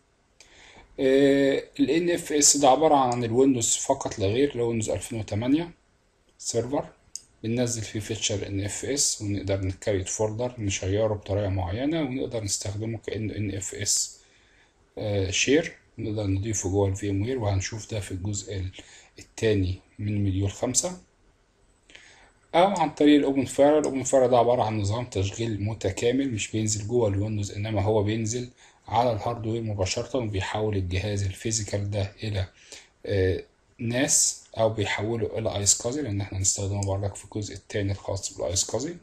ال NFS ده عبارة عن الويندوز فقط لا غير اللي هو ويندوز 2008 سيرفر بننزل فيه فيتشر NFS ونقدر نكريت فولدر نشيره بطريقة معينة ونقدر نستخدمه كأنه NFS شير نقدر نضيفه جوه الفي ام وير وهنشوف ده في الجزء التاني من مديول خمسة او عن طريق الاوبن فاير الاوبن فاير ده عباره عن نظام تشغيل متكامل مش بينزل جوه الويندوز انما هو بينزل على الهاردوير مباشره وبيحول الجهاز الفيزيكال ده الى آه ناس او بيحوله الى ايس قازي لان احنا هنستخدمه برضك في الجزء التاني الخاص بالايس قازي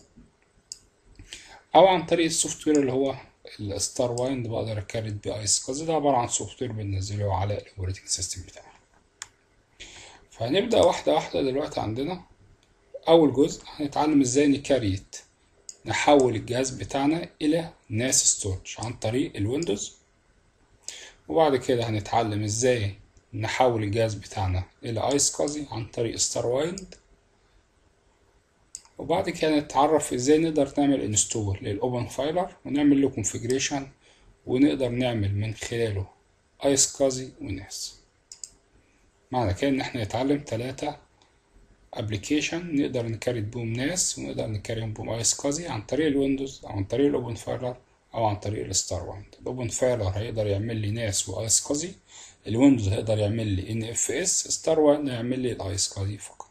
او عن طريق السوفت وير اللي هو الستار وايند بقدر اكريت بيه ايس قازي ده عباره عن سوفت وير بننزله على الاوبريتنج سيستم بتاعنا فهنبدا واحده واحده دلوقتي عندنا أول جزء هنتعلم إزاي نكريت نحول الجهاز بتاعنا إلى ناس ستورج عن طريق الويندوز وبعد كده هنتعلم إزاي نحول الجهاز بتاعنا إلى آيس قازي عن طريق ستار وايند وبعد كده نتعرف ازاي نقدر نعمل انستول للاوبن فايلر ونعمل له كونفيجريشن ونقدر نعمل من خلاله ايس كازي وناس معنى كده ان احنا نتعلم ثلاثة ابلكيشن نقدر نكريت بهم ناس ونقدر نكريت بهم ايس كازي عن طريق الويندوز او عن طريق الاوبن فايلر او عن طريق الستار وايند الاوبن فايلر هيقدر يعمل لي ناس وايس كازي الويندوز هيقدر يعمل لي ان اف اس ستار وايند هيعمل لي الايس كازي فقط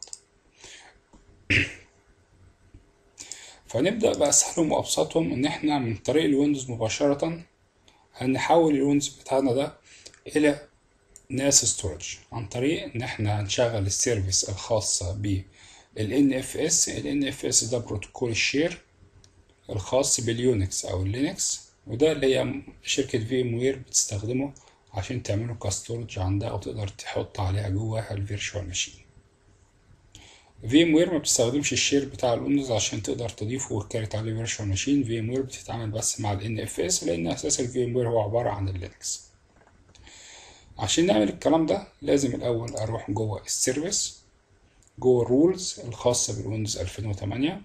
فنبدأ بأسهلهم وأبسطهم إن إحنا من طريق الويندوز مباشرة هنحول الويندوز بتاعنا ده إلى ناس ستورج عن طريق إن إحنا هنشغل السيرفيس الخاصة بال NFS ال NFS ده بروتوكول الشير الخاص باليونكس أو اللينكس وده اللي هي شركة في ام وير بتستخدمه عشان تعمله كاستورج عندها أو تقدر تحط عليها جواها الفيرشوال ماشين في ام وير ما بتستخدمش الشير بتاع الويندوز عشان تقدر تضيفه وتكريت عليه فيرشوال ماشين في ام وير بتتعامل بس مع ال اف اس لان اساس الفي ام وير هو عباره عن اللينكس عشان نعمل الكلام ده لازم الاول اروح جوه السيرفيس جوه الرولز الخاصه بالويندوز 2008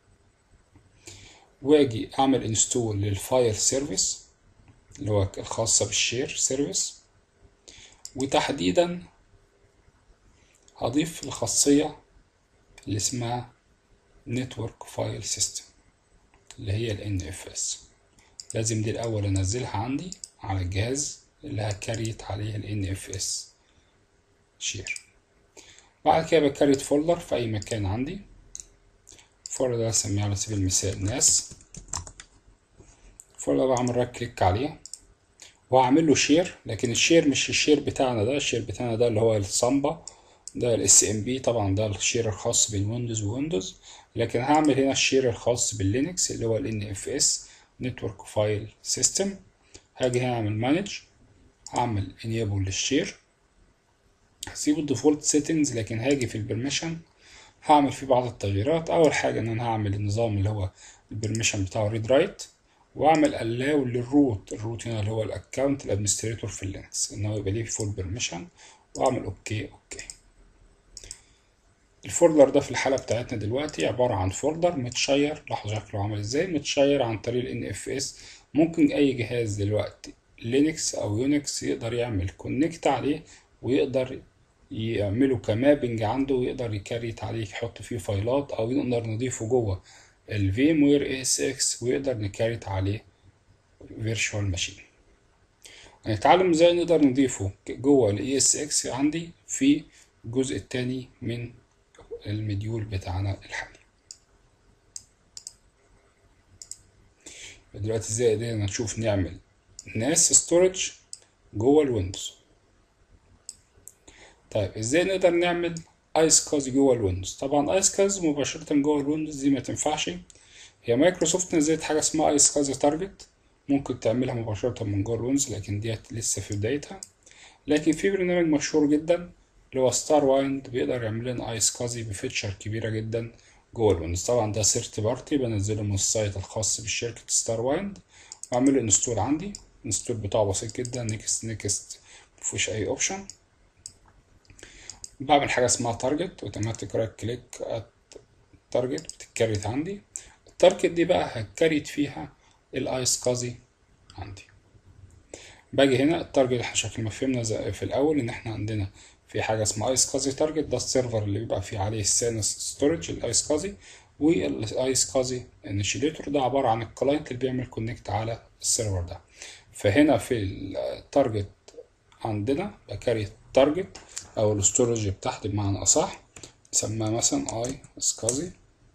واجي اعمل انستول للفايل سيرفيس اللي هو الخاصه بالشير سيرفيس وتحديدا هضيف الخاصيه اللي اسمها Network File System اللي هي ال NFS لازم دي الأول أنزلها عندي على الجهاز اللي هكريت عليه ال NFS شير بعد كده بكريت فولدر في أي مكان عندي الفولدر ده هسميه على سبيل المثال ناس الفولدر ده هعمل رايت كليك عليه وهعمل له شير لكن الشير مش الشير بتاعنا ده الشير بتاعنا ده اللي هو السامبا ده الاس ام بي طبعا ده الشير الخاص بالويندوز وويندوز لكن هعمل هنا الشير الخاص باللينكس اللي هو ال اف اس نتورك فايل سيستم هاجي هنا اعمل مانج هعمل انيبل للشير هسيب الديفولت سيتنجز لكن هاجي في البرميشن هعمل فيه بعض التغييرات اول حاجه ان انا هعمل النظام اللي هو البرميشن بتاعه ريد رايت واعمل الاو للروت الروت هنا اللي هو الاكونت الادمنستريتور في اللينكس ان هو يبقى ليه فول بيرميشن واعمل اوكي اوكي الفولدر ده في الحالة بتاعتنا دلوقتي عبارة عن فولدر متشير لاحظوا شكله عامل ازاي متشير عن طريق ال NFS ممكن أي جهاز دلوقتي لينكس أو يونكس يقدر يعمل كونكت عليه ويقدر يعمله كمابنج عنده ويقدر يكريت عليه يحط فيه فايلات أو نقدر نضيفه جوه ال VMware ESX ويقدر نكريت عليه فيرتشوال ماشين هنتعلم ازاي نقدر نضيفه جوه ال ESX عندي في الجزء التاني من المديول بتاعنا الحالي دلوقتي ازاي قدرنا نشوف نعمل ناس ستورج جوه الويندوز طيب ازاي نقدر نعمل ايس كاز جوه الويندوز طبعا ايس كاز مباشرة جوه الويندوز دي ما تنفعش هي مايكروسوفت نزلت حاجة اسمها ايس كاز تارجت ممكن تعملها مباشرة من جوه الويندوز لكن ديت لسه في بدايتها لكن في برنامج مشهور جدا اللي هو ستار وايند بيقدر يعمل لنا ايس كازي بفيتشر كبيره جدا جوه الويندوز طبعا ده سيرت بارتي بنزله من السايت الخاص بشركه ستار وايند واعمله انستول عندي الانستول بتاعه بسيط جدا نيكست نيكست مفيهوش اي اوبشن بعمل حاجه اسمها تارجت اوتوماتيك رايت كليك تارجت بتتكريت عندي التارجت دي بقى هتكريت فيها الايس كازي عندي باجي هنا التارجت احنا شكل ما فهمنا في الاول ان احنا عندنا في حاجه اسمها ايس كازي تارجت ده السيرفر اللي بيبقى فيه عليه السانس ستورج الايس كازي والايس كازي انيشيليتور ده عباره عن الكلاينت اللي بيعمل كونكت على السيرفر ده فهنا في التارجت عندنا بكاري التارجت او الستورج بتاعتي بمعنى اصح نسميها مثلا اي اسكازي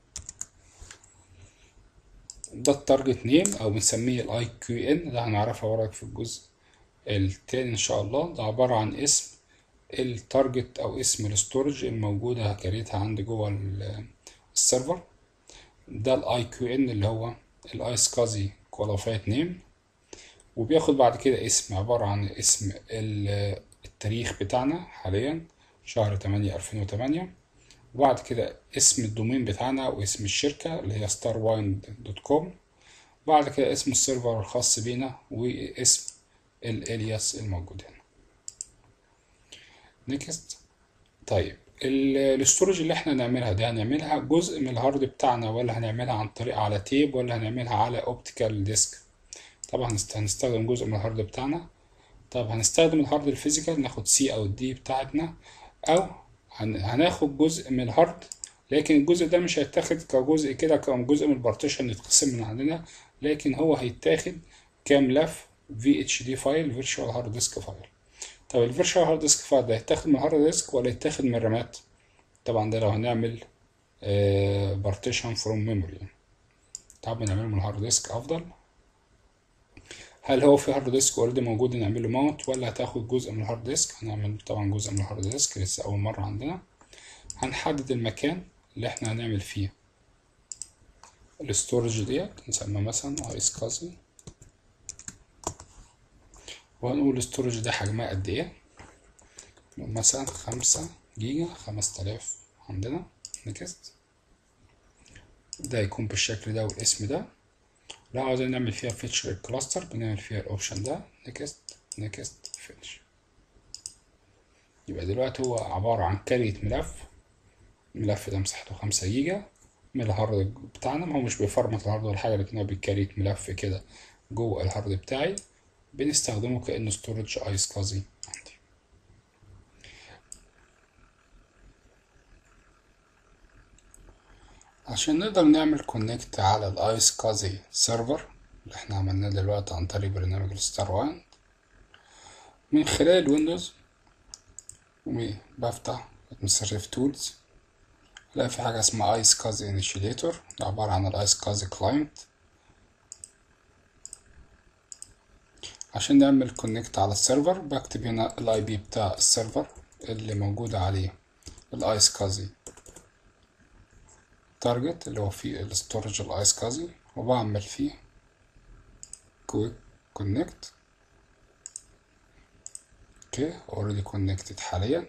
ده التارجت نيم او بنسميه الاي كيو ان ده هنعرفها وراك في الجزء التاني ان شاء الله ده عباره عن اسم التارجت او اسم الستورج الموجوده هكريتها عندي جوه السيرفر ده الاي كيو ان اللي هو الايس كازي كواليفايد نيم وبياخد بعد كده اسم عباره عن اسم التاريخ بتاعنا حاليا شهر 8 2008 وبعد كده اسم الدومين بتاعنا واسم الشركة اللي هي starwind.com وبعد كده اسم السيرفر الخاص بينا واسم الالياس الموجود هنا نيكست طيب الاستورج اللي احنا هنعملها دي هنعملها جزء من الهارد بتاعنا ولا هنعملها عن طريق على تيب ولا هنعملها على اوبتيكال ديسك طبعا هنست- هنستخدم جزء من الهارد بتاعنا طب هنستخدم الهارد الفيزيكال ناخد سي او دي بتاعتنا او هن- هناخد جزء من الهارد لكن الجزء ده مش هيتاخد كجزء كده كجزء من البارتيشن يتقسم من عندنا لكن هو هيتاخد كملف في اتش دي فايل فيرتشوال هارد ديسك فايل طب الفيرتشوال هارد ديسك فايل ده هيتاخد من هارد ديسك ولا يتاخد من الرامات طبعا ده لو هنعمل بارتيشن فروم ميموري طب نعمله من الهارد ديسك افضل هل هو في هارد ديسك اوريدي موجود نعمل له ماونت ولا هتاخد جزء من الهارد ديسك هنعمل طبعا جزء من الهارد ديسك لسه اول مره عندنا هنحدد المكان اللي احنا هنعمل فيه الاستورج ديت نسميها مثلا ايس كازي وهنقول الاستورج ده حجمها قد ايه نقول مثلا خمسة جيجا خمسة آلاف عندنا نكست ده يكون بالشكل ده والاسم ده لو عاوزين نعمل فيها فيتشر كلاستر بنعمل فيها الاوبشن ده نكست نكست فينش يبقى دلوقتي هو عبارة عن كارية ملف الملف ده مساحته خمسة جيجا من الهارد بتاعنا ما هو مش بيفرمت الهارد ولا حاجة لكن هو بيكاريت ملف كده جوه الهارد بتاعي بنستخدمه كأنه ستورج ايس كازي عندي عشان نقدر نعمل كونكت على الايس كازي سيرفر اللي احنا عملناه دلوقتي عن طريق برنامج الستار واين من خلال ويندوز وبفتح ادمنستريتيف تولز الاقي في حاجة اسمها ايس كازي انيشيليتور ده عبارة عن الايس كازي كلاينت عشان نعمل كونكت على السيرفر بكتب هنا الاي بي بتاع السيرفر اللي موجود عليه الايس كازي تارجت اللي هو فيه الاستورج الايس كازي وبعمل فيه كويك كونكت اوكي اوريدي كونكتد حاليا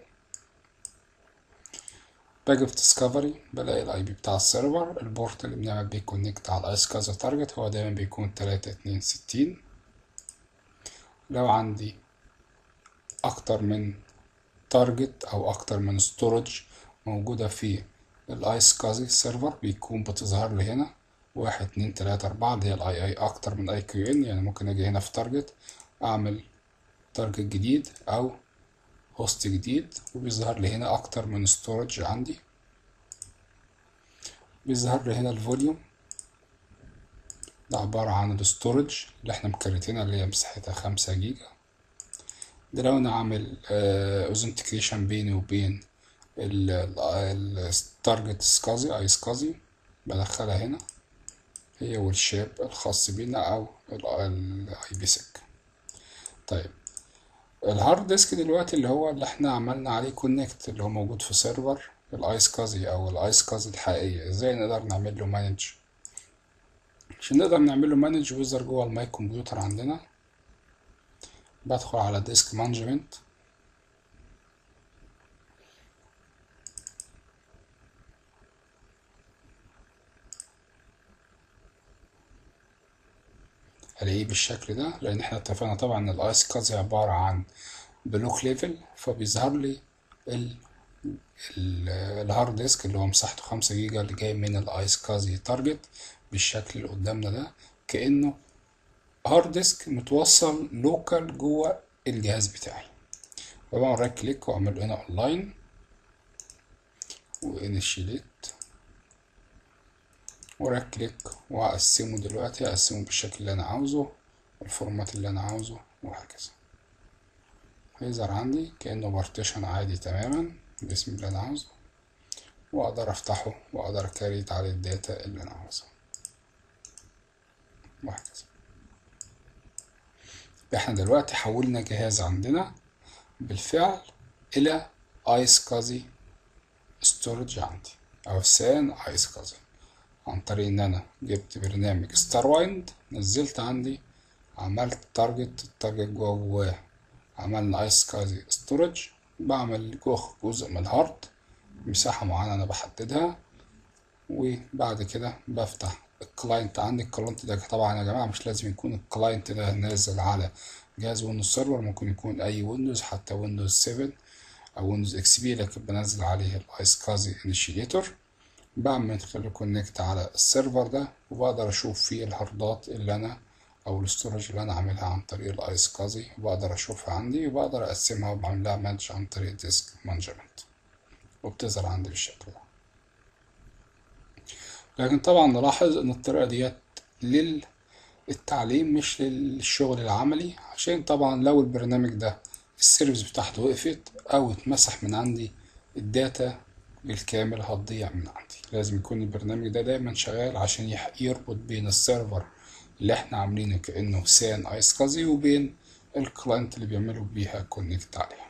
باجي في ديسكفري بلاقي الاي بي بتاع السيرفر البورت اللي بنعمل بيه كونكت على الايس كازي تارجت هو دايما بيكون تلاتة اتنين ستين لو عندي اكتر من تارجت او اكتر من ستورج موجودة في الايس كازي سيرفر بيكون بتظهر لي هنا واحد اتنين تلاتة اربعة اللي هي الاي اي اكتر من اي كيو ان يعني ممكن اجي هنا في تارجت اعمل تارجت جديد او هوست جديد وبيظهر لي هنا اكتر من ستورج عندي بيظهر لي هنا الفوليوم ده عبارة عن الستورج اللي احنا مكريتينها اللي هي مساحتها خمسة جيجا ده لو انا عامل اوزنتيكيشن بيني وبين التارجت سكازي اي سكازي بدخلها هنا هي والشيب الخاص بينا او الاي بي سك طيب الهارد ديسك دلوقتي اللي هو اللي احنا عملنا عليه كونكت اللي هو موجود في سيرفر الايس كازي او الايس كازي الحقيقية ازاي نقدر نعمل له مانج عشان نقدر نعمل له مانج ويزر جوه الماي كمبيوتر عندنا بدخل على ديسك مانجمنت الاقيه بالشكل ده لان احنا اتفقنا طبعا ان الايس كازي عبارة عن بلوك ليفل فبيظهر لي ال ال- الهارد ديسك اللي هو مساحته خمسة جيجا اللي جاي من الايس كازي تارجت بالشكل اللي قدامنا ده كأنه هارد ديسك متوصل لوكال جوه الجهاز بتاعي فبعمل رايت كليك واعمل له هنا اونلاين وانيشيليت ورايت كليك واقسمه دلوقتي اقسمه بالشكل اللي انا عاوزه والفورمات اللي انا عاوزه وهكذا هيظهر عندي كأنه بارتيشن عادي تماما باسم اللي انا عاوزه واقدر افتحه واقدر اكريت عليه الداتا اللي انا عاوزها وهكذا احنا دلوقتي حولنا جهاز عندنا بالفعل الى ايس كازي ستورج عندي او سان ايس كازي عن طريق ان انا جبت برنامج ستار وايند نزلت عندي عملت تارجت التارجت جوه جواه عملنا ايس كازي ستورج بعمل جوه جزء من الهارد مساحة معينة انا بحددها وبعد كده بفتح الكلاينت عندي الكلاينت ده طبعا يا جماعة مش لازم يكون الكلاينت ده نازل على جهاز ويندوز سيرفر ممكن يكون اي ويندوز حتى ويندوز 7 او ويندوز اكس بي لكن بنزل عليه الايس كازي انيشيتور بعمل من خلاله كونكت على السيرفر ده وبقدر اشوف فيه الهاردات اللي انا او الاستورج اللي انا عاملها عن طريق الايس كازي وبقدر اشوفها عندي وبقدر اقسمها وبعمل لها مانج عن طريق ديسك مانجمنت وبتظهر عندي بالشكل ده لكن طبعا نلاحظ ان الطريقة ديت للتعليم مش للشغل العملي عشان طبعا لو البرنامج ده السيرفيس بتاعته وقفت او اتمسح من عندي الداتا بالكامل هتضيع من عندي لازم يكون البرنامج ده دايما شغال عشان يربط بين السيرفر اللي احنا عاملينه كأنه سان ايس كازي وبين الكلاينت اللي بيعملوا بيها كونكت عليها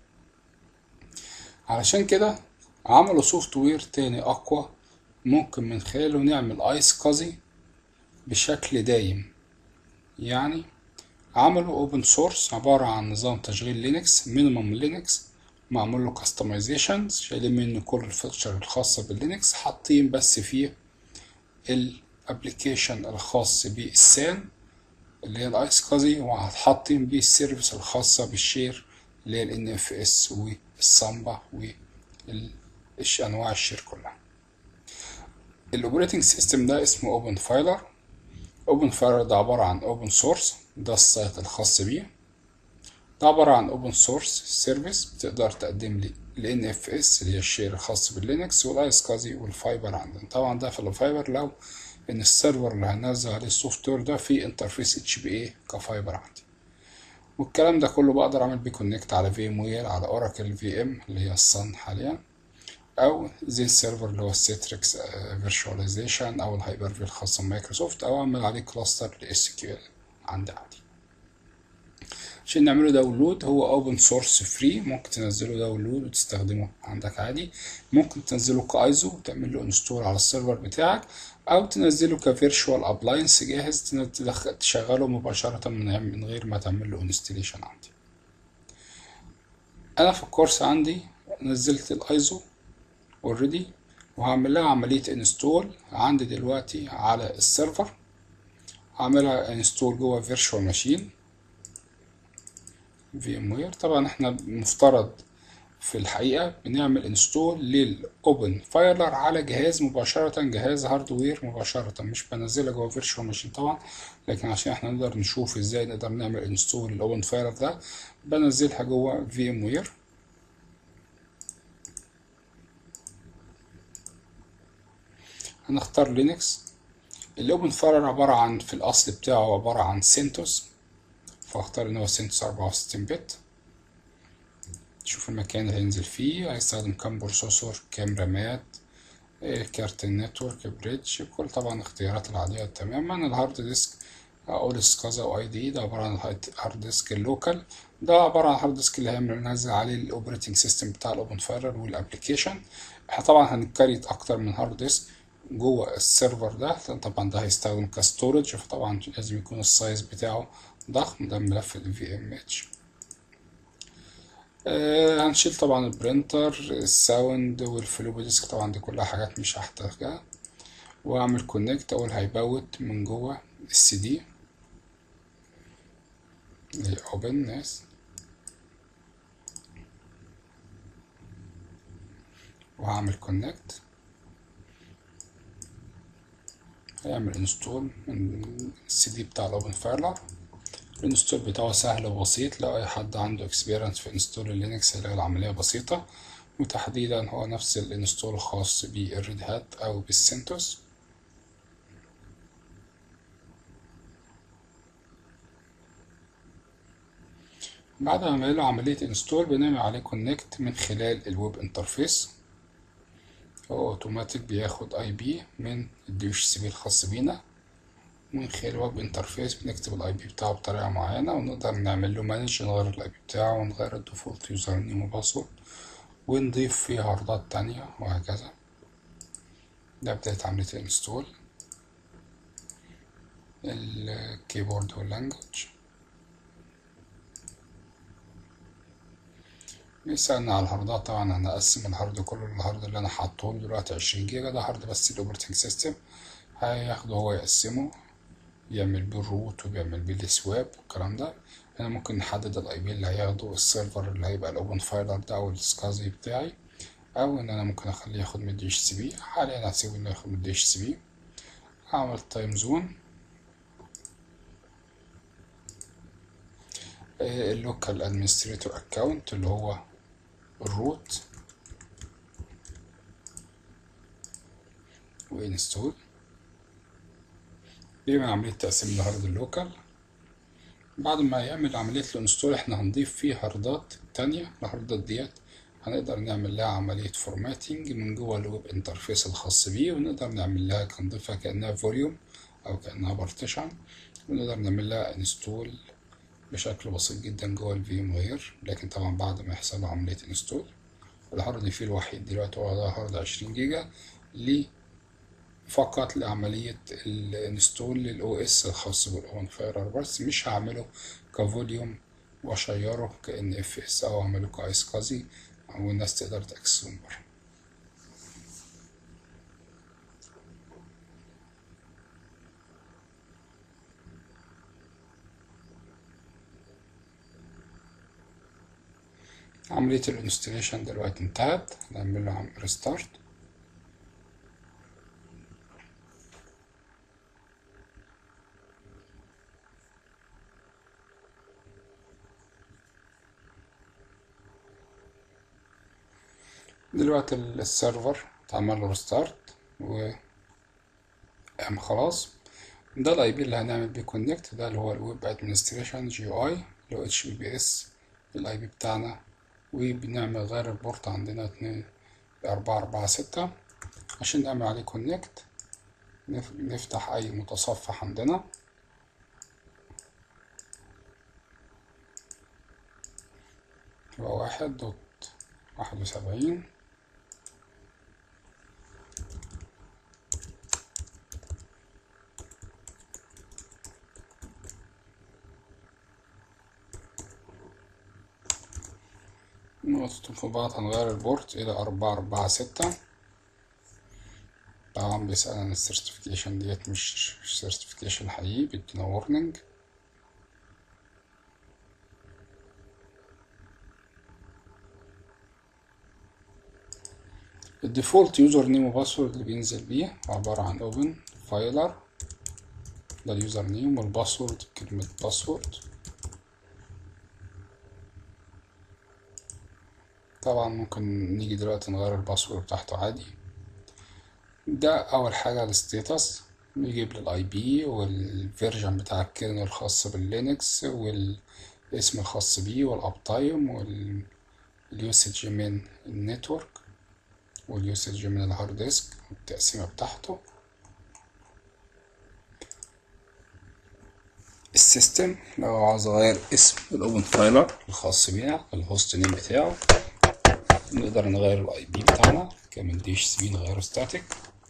علشان كده عملوا سوفت وير تاني اقوى ممكن من خلاله نعمل ايس كازي بشكل دايم يعني عملوا اوبن سورس عبارة عن نظام تشغيل لينكس مينيمم لينكس معمول له كاستمايزيشن شايلين منه كل الفيتشر الخاصة باللينكس حاطين بس فيه الابليكيشن الخاص بالسان اللي هي الايس كازي وحاطين بيه السيرفيس الخاصة بالشير اللي هي ال NFS والسامبا وانواع الشير كلها الاوبريتنج سيستم ده اسمه اوبن فايلر اوبن فايلر ده عبارة عن اوبن سورس ده السايت الخاص بيه ده عبارة عن open source service بتقدر تقدم لي ال NFS اللي هي الشير الخاص باللينكس والايس كازي والفايبر عندنا طبعا ده في الفايبر لو ان السيرفر اللي هنزل عليه السوفت وير ده فيه انترفيس اتش بي اي كفايبر عندي والكلام ده كله بقدر اعمل بيه كونكت على في ام وير على اوراكل في ام اللي هي الصن حاليا او زي السيرفر اللي هو السيتريكس فيرشواليزيشن او الهايبر في الخاص بمايكروسوفت او اعمل عليه كلاستر لاس كيو ال عندي عادي عشان نعمله داونلود هو اوبن سورس فري ممكن تنزله داونلود وتستخدمه عندك عادي ممكن تنزله كايزو وتعمل له انستول على السيرفر بتاعك او تنزله كفيرشوال ابلاينس جاهز تشغله مباشرة من غير ما تعمل له انستليشن عندي انا في الكورس عندي نزلت الايزو اوريدي وهعمل لها عملية انستول عندي دلوقتي على السيرفر هعملها انستول جوه فيرشوال ماشين في ام وير طبعا احنا مفترض في الحقيقة بنعمل انستول للاوبن فايلر على جهاز مباشرة جهاز هاردوير مباشرة مش بنزلها جوه فيرتشوال ماشين طبعا لكن عشان احنا نقدر نشوف ازاي نقدر نعمل انستول للاوبن فايلر ده بنزلها جوه في ام وير هنختار لينكس الاوبن فايلر عبارة عن في الاصل بتاعه عبارة عن سينتوس فاختار ان هو سنتوس اربعة وستين بت شوف المكان اللي هينزل فيه هيستخدم كام بروسيسور كام رامات كارت النتورك بريدج كل طبعا اختيارات العادية تماما الهارد ديسك اولس كذا واي دي ده عبارة عن الهارد ديسك اللوكال ده عبارة عن الهارد ديسك اللي هيعمل ننزل عليه الاوبريتنج سيستم بتاع الاوبن فايلر والابلكيشن احنا طبعا هنكريت اكتر من هارد ديسك جوه السيرفر ده طبعا ده هيستخدم كستورج فطبعا لازم يكون السايز بتاعه ضخم ده ملف ال VMH آه هنشيل طبعا البرينتر الساوند والفلوبي ديسك طبعا دي كلها حاجات مش هحتاجها واعمل كونكت اول هيبوت من جوه السي دي اللي اوبن ناس وهعمل كونكت هيعمل انستول من السي دي بتاع الاوبن فايلر الانستول بتاعه سهل وبسيط لو اي حد عنده اكسبيرينس في انستول لينكس هيلاقي العمليه بسيطه وتحديدا هو نفس الانستول الخاص بالريد هات او بالسنتوس بعد ما نعمل له عملية انستول بنعمل عليه كونكت من خلال الويب انترفيس هو اوتوماتيك بياخد اي بي من الدي اتش سي بي الخاص بينا من خلال ويب انترفيس بنكتب الاي بي بتاعه بطريقة معينة ونقدر نعمل له مانج نغير الاي بي بتاعه ونغير الديفولت يوزر نيم وباسورد ونضيف فيه عرضات تانية وهكذا ده بداية عملية الانستول الكيبورد واللانجوج بيسألنا على الهاردات طبعا انا هقسم الهارد كله الهارد اللي انا حاطه له دلوقتي عشرين جيجا ده هارد بس الاوبريتنج سيستم هياخده هو يقسمه يعمل بيه الروت وبيعمل بيه السواب والكلام ده هنا ممكن نحدد الاي بي اللي هياخده السيرفر اللي هيبقى الاوبن فايلر ده او السكازي بتاعي او ان انا ممكن اخليه ياخد من الدي اتش سي بي حاليا هسيبه انه ياخد من الدي اتش سي بي هعمل تايم زون اللوكال ادمنستريتور اكونت اللي هو الروت وانستول بيعمل عملية تقسيم الهارد اللوكال بعد ما يعمل عملية الانستول احنا هنضيف فيه هاردات تانية الهاردات ديت هنقدر نعمل لها عملية فورماتنج من جوه الويب انترفيس الخاص بيه ونقدر نعمل لها نضيفها كأنها فوليوم أو كأنها بارتيشن ونقدر نعمل لها انستول بشكل بسيط جدا جوه الفيم وير لكن طبعا بعد ما يحصل له عملية انستول الهارد اللي فيه الوحيد دلوقتي هو ده هارد عشرين جيجا ليه فقط لعملية الانستول للأو اس الخاص بالأون فاير بس مش هعمله كفوليوم وأشيره كإن اف اس أو أعمله كايس قاضي أو الناس تقدر تأكسسه من بره عملية الانستليشن دلوقتي انتهت نعمل له ريستارت دلوقتي السيرفر اتعمل له ريستارت و قام خلاص ده الاي بي اللي هنعمل بيه كونكت ده اللي هو الويب ادمنستريشن جي اي اللي هو اتش بي بي اس الاي بي بتاعنا وبنعمل غير البورت عندنا اتنين أربعة أربعة ستة عشان نعمل عليه كونكت نفتح أي متصفح عندنا يبقى واحد دوت واحد وسبعين نقطتهم في بعض هنغير البورت إلى أربعة أربعة ستة طبعا بيسأل عن السيرتيفيكيشن ديت مش سيرتيفيكيشن حقيقي بيدينا وورنينج الديفولت يوزر نيم وباسورد اللي بينزل بيه عبارة عن اوبن فايلر ده اليوزر نيم والباسورد كلمة باسورد طبعا ممكن نيجي دلوقتي نغير الباسورد بتاعته عادي ده اول حاجة الستيتس بيجيب لي الاي بي والفيرجن بتاع الكيرنل الخاص باللينكس والاسم الخاص بيه والاب تايم واليوسج من النتورك واليوسج من الهارد ديسك والتقسيمة بتاعته السيستم لو عاوز اغير اسم الاوبن فايلر الخاص بينا الهوست نيم بتاعه نقدر نغير الاي بي بتاعنا كمان دي اتش سي بي نغيره ستاتيك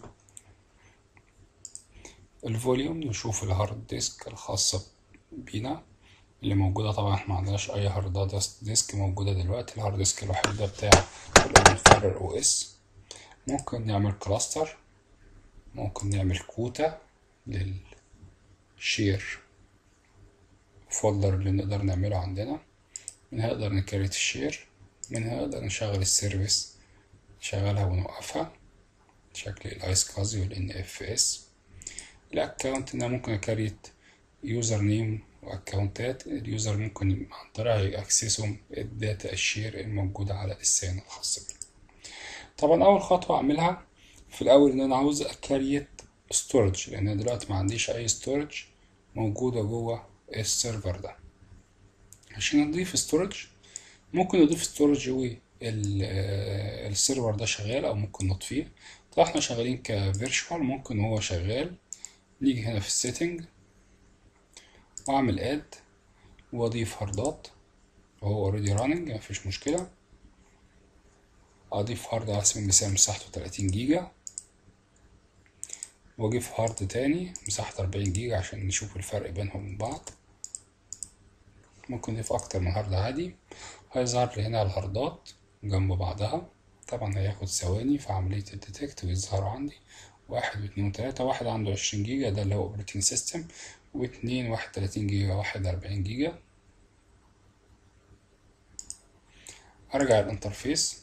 الفوليوم نشوف الهارد ديسك الخاصة بينا اللي موجودة طبعا احنا معندناش اي هارد ديسك موجودة دلوقتي الهارد ديسك الوحيد ده بتاع الاوبن فايلر او اس ممكن نعمل كلاستر ممكن نعمل كوتا للشير فولدر اللي نقدر نعمله عندنا منها نقدر نكريت الشير منها نقدر نشغل السيرفيس نشغلها ونوقفها شكل الايس كازي والان اف اس الاكونت انا ممكن اكريت يوزر نيم واكونتات اليوزر ممكن عن طريقها يأكسسهم الداتا الشير الموجودة على اللسان الخاص بيه طبعا اول خطوة اعملها في الاول ان انا عاوز اكريت ستورج لان انا دلوقتي ما عنديش اي ستورج موجودة جوه السيرفر ده عشان اضيف ستورج ممكن نضيف ستورج والسيرفر ده شغال او ممكن نطفيه طبعا احنا شغالين كفيرشوال ممكن هو شغال نيجي هنا في السيتنج واعمل اد واضيف هاردات وهو اوريدي راننج مفيش مشكلة اضيف هارد على سبيل المثال مساحته 30 جيجا واضيف هارد تاني مساحته 40 جيجا عشان نشوف الفرق بينهم من بعض ممكن نضيف اكتر من هارد عادي هيظهر لي هنا الهاردات جنب بعضها طبعا هياخد ثواني في عملية الديتكت ويظهروا عندي واحد واتنين وتلاتة واحد عنده عشرين جيجا ده اللي هو اوبريتنج سيستم واتنين واحد تلاتين جيجا واحد أربعين جيجا ارجع الانترفيس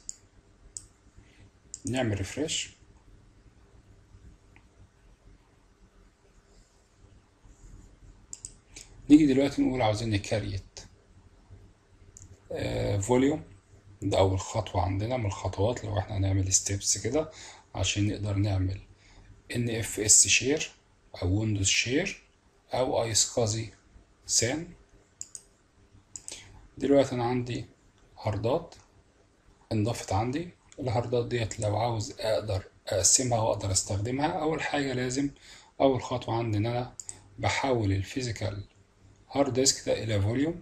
نعمل ريفريش نيجي دلوقتي نقول عاوزين نكريت فوليوم ده أول خطوة عندنا من الخطوات لو احنا هنعمل ستيبس كده عشان نقدر نعمل NFS شير أو ويندوز شير أو ايسكازي سان دلوقتي أنا عندي هاردات انضافت عندي الهاردات ديت لو عاوز أقدر أقسمها وأقدر أستخدمها أول حاجة لازم أول خطوة عندي إن أنا بحول الفيزيكال هارد ديسك ده إلى فوليوم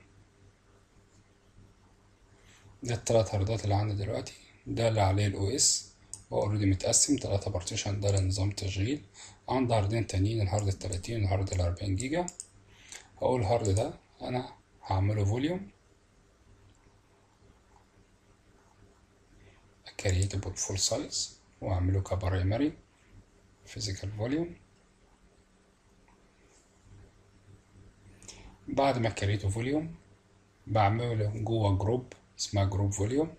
ده التلات هاردات اللي عندي دلوقتي ده اللي عليه الاو اس هو اوريدي متقسم تلاتة بارتيشن ده لنظام تشغيل عندي هاردين تانيين الهارد التلاتين والهارد الأربعين جيجا هقول الهارد ده أنا هعمله فوليوم كريتبل فول سايز وأعمله كبرايمري فيزيكال فوليوم بعد ما كريته فوليوم بعمله جوه جروب اسمها جروب فوليوم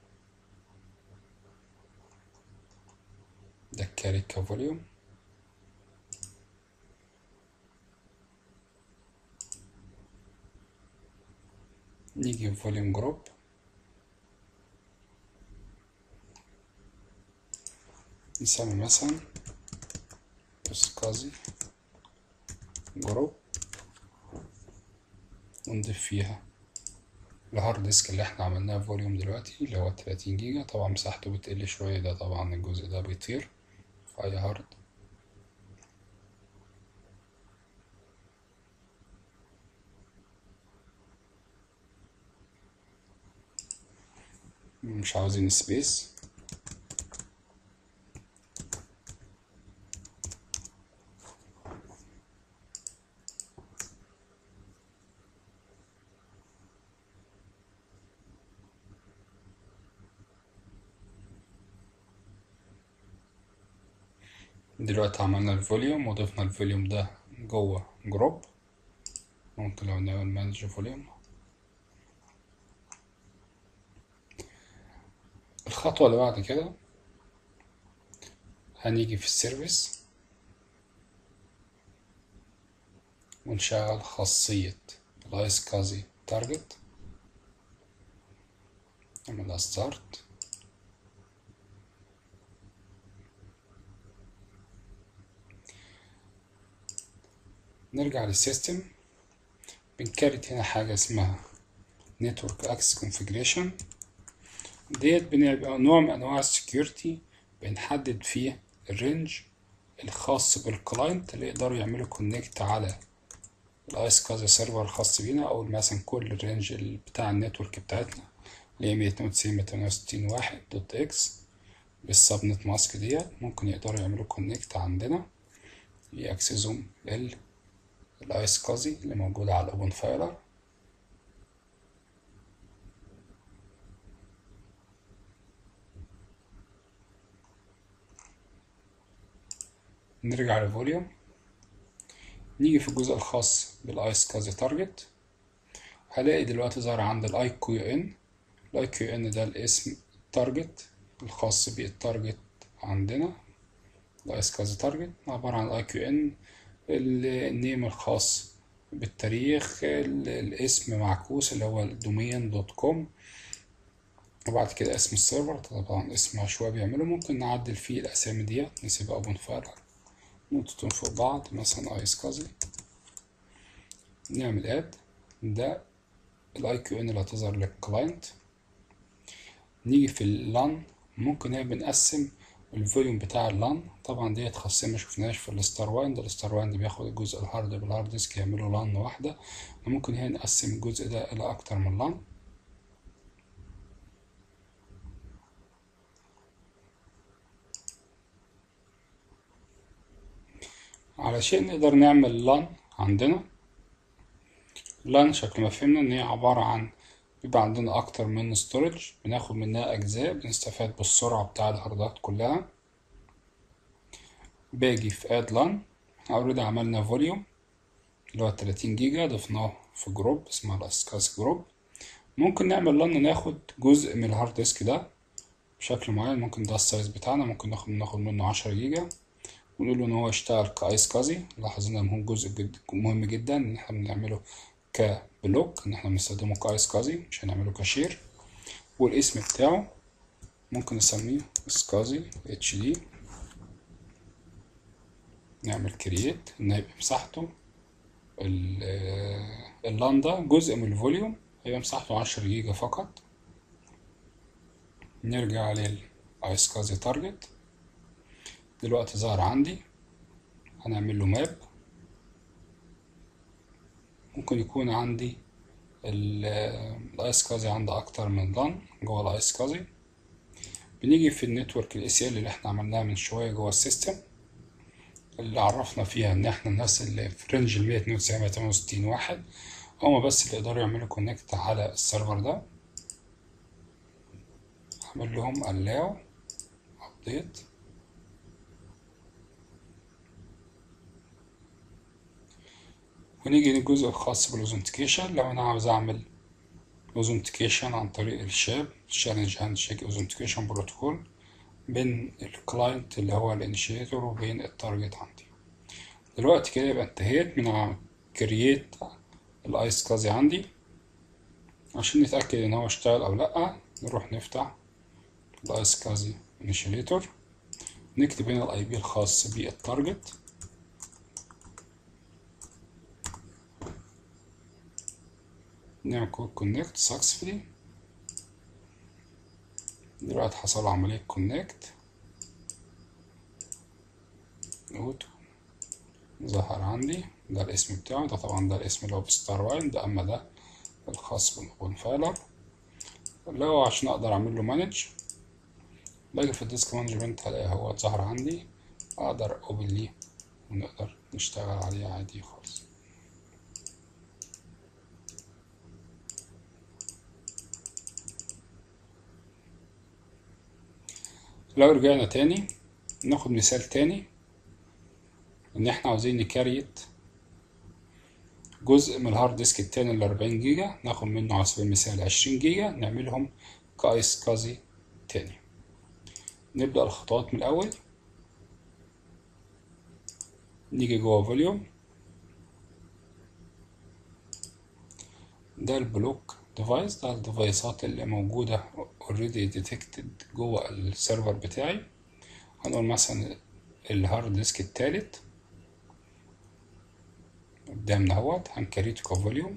ده كاريك كفوليوم نيجي في فوليوم جروب نسمي مثلا اسكازي جروب ونضيف فيها الهارد ديسك اللي احنا عملناه فوليوم دلوقتي اللي هو 30 جيجا طبعا مساحته بتقل شوية ده طبعا الجزء ده بيطير في أي هارد مش عاوزين سبيس دلوقتي عملنا الفوليوم وضفنا الفوليوم ده جوه جروب ممكن لو نعمل مانج فوليوم الخطوة اللي بعد كده هنيجي في السيرفيس ونشغل خاصية الايس كازي تارجت نعملها ستارت نرجع للسيستم بنكرت هنا حاجة اسمها Network Access Configuration ديت بنبقى نوع من أنواع السكيورتي بنحدد فيه الرينج الخاص بالكلاينت اللي يقدروا يعملوا كونكت على الايس كازا سيرفر الخاص بينا او مثلا كل الرينج بتاع النتورك بتاعتنا اللي هي 192 168 واحد دوت اكس بالسبنت ماسك ديت ممكن يقدروا يعملوا كونكت عندنا يأكسسهم ال الايس كازي اللي موجودة على الاوبن فايلر نرجع للفوليوم نيجي في الجزء الخاص بالايس كازي تارجت هلاقي دلوقتي ظهر عند الاي كيو ان الاي كيو ان ده الاسم التارجت الخاص بالتارجت عندنا الايس كازي تارجت عبارة عن الاي كيو ان النيم الخاص بالتاريخ الاسم معكوس اللي هو الدومين دوت كوم وبعد كده اسم السيرفر طبعا اسم عشوائي بيعمله ممكن نعدل فيه الاسامي ديت نسيبها اوبن فايلر نقطتين فوق بعض مثلا ايس كازي نعمل اد ده الاي كيو ان اللي هتظهر للكلاينت نيجي في اللان ممكن هنا بنقسم الفوليوم بتاع اللان طبعا ديت خاصية ما شفناهاش في الستار وان ده الستار وان ده بياخد الجزء الهارد بالهارد ديسك يعمله لان واحدة ممكن هنا نقسم الجزء ده إلى أكتر من لان علشان نقدر نعمل لان عندنا لان شكل ما فهمنا ان هي عبارة عن بيبقى عندنا اكتر من ستورج بناخد منها اجزاء بنستفاد بالسرعة بتاع الهاردات كلها باجي في اد لان اوريدي عملنا فوليوم اللي هو 30 جيجا ضفناه في جروب اسمها الاسكاس جروب ممكن نعمل لن ناخد جزء من الهارد ديسك ده بشكل معين ممكن ده السايز بتاعنا ممكن ناخد ناخد منه عشرة جيجا ونقول له ان هو يشتغل كايس كازي لاحظ ان مهم جزء جد مهم جدا ان احنا بنعمله كبلوك ان احنا بنستخدمه كايس كازي مش هنعمله كشير والاسم بتاعه ممكن نسميه سكازي اتش دي نعمل كرييت ان هيبقى مساحته اللان ده جزء من الفوليوم هيبقى مساحته عشرة جيجا فقط نرجع للايس كازي تارجت دلوقتي ظهر عندي هنعمل له ماب ممكن يكون عندي الايس كازي عندي اكتر من لان جوه الايس كازي بنيجي في النتورك الاي سي ال اللي احنا عملناها من شويه جوه السيستم اللي عرفنا فيها ان احنا الناس اللي في رينج ال 192 168 واحد هما بس اللي يقدروا يعملوا كونكت على السيرفر ده اعمل لهم allow update ونيجي للجزء الخاص بالاوزنتيكيشن لو انا عاوز اعمل اوزنتيكيشن عن طريق الشاب challenge handshake authentication بروتوكول بين الكلاينت اللي هو الانيشيتور وبين التارجت عندي دلوقتي كده يبقى انتهيت من كرييت الايس كازي عندي عشان نتأكد ان هو اشتغل او لأ نروح نفتح الايس كازي انيشيتور نكتب هنا الاي بي الخاص بالتارجت نعمل كونكت سكسفلي دلوقتي حصل عملية كونكت اوتو ظهر عندي ده الاسم بتاعه ده طبعا ده الاسم اللي هو بستار واين ده اما ده الخاص بالكونفايلر اللي هو عشان اقدر اعمل له مانج باجي في الديسك مانجمنت هلاقي هو ظهر عندي اقدر اوبن ليه ونقدر نشتغل عليه عادي خالص لو رجعنا تاني ناخد مثال تاني ان احنا عاوزين نكريت جزء من الهارد ديسك التاني ال 40 جيجا ناخد منه على سبيل المثال 20 جيجا نعملهم كايس كازي تاني نبدأ الخطوات من الأول نيجي جوه فوليوم ده البلوك ديفايس ده الديفايسات اللي موجودة اوريدي ديتكتد جوه السيرفر بتاعي هنقول مثلا الهارد ديسك التالت قدامنا اهوت هنكريته كفوليوم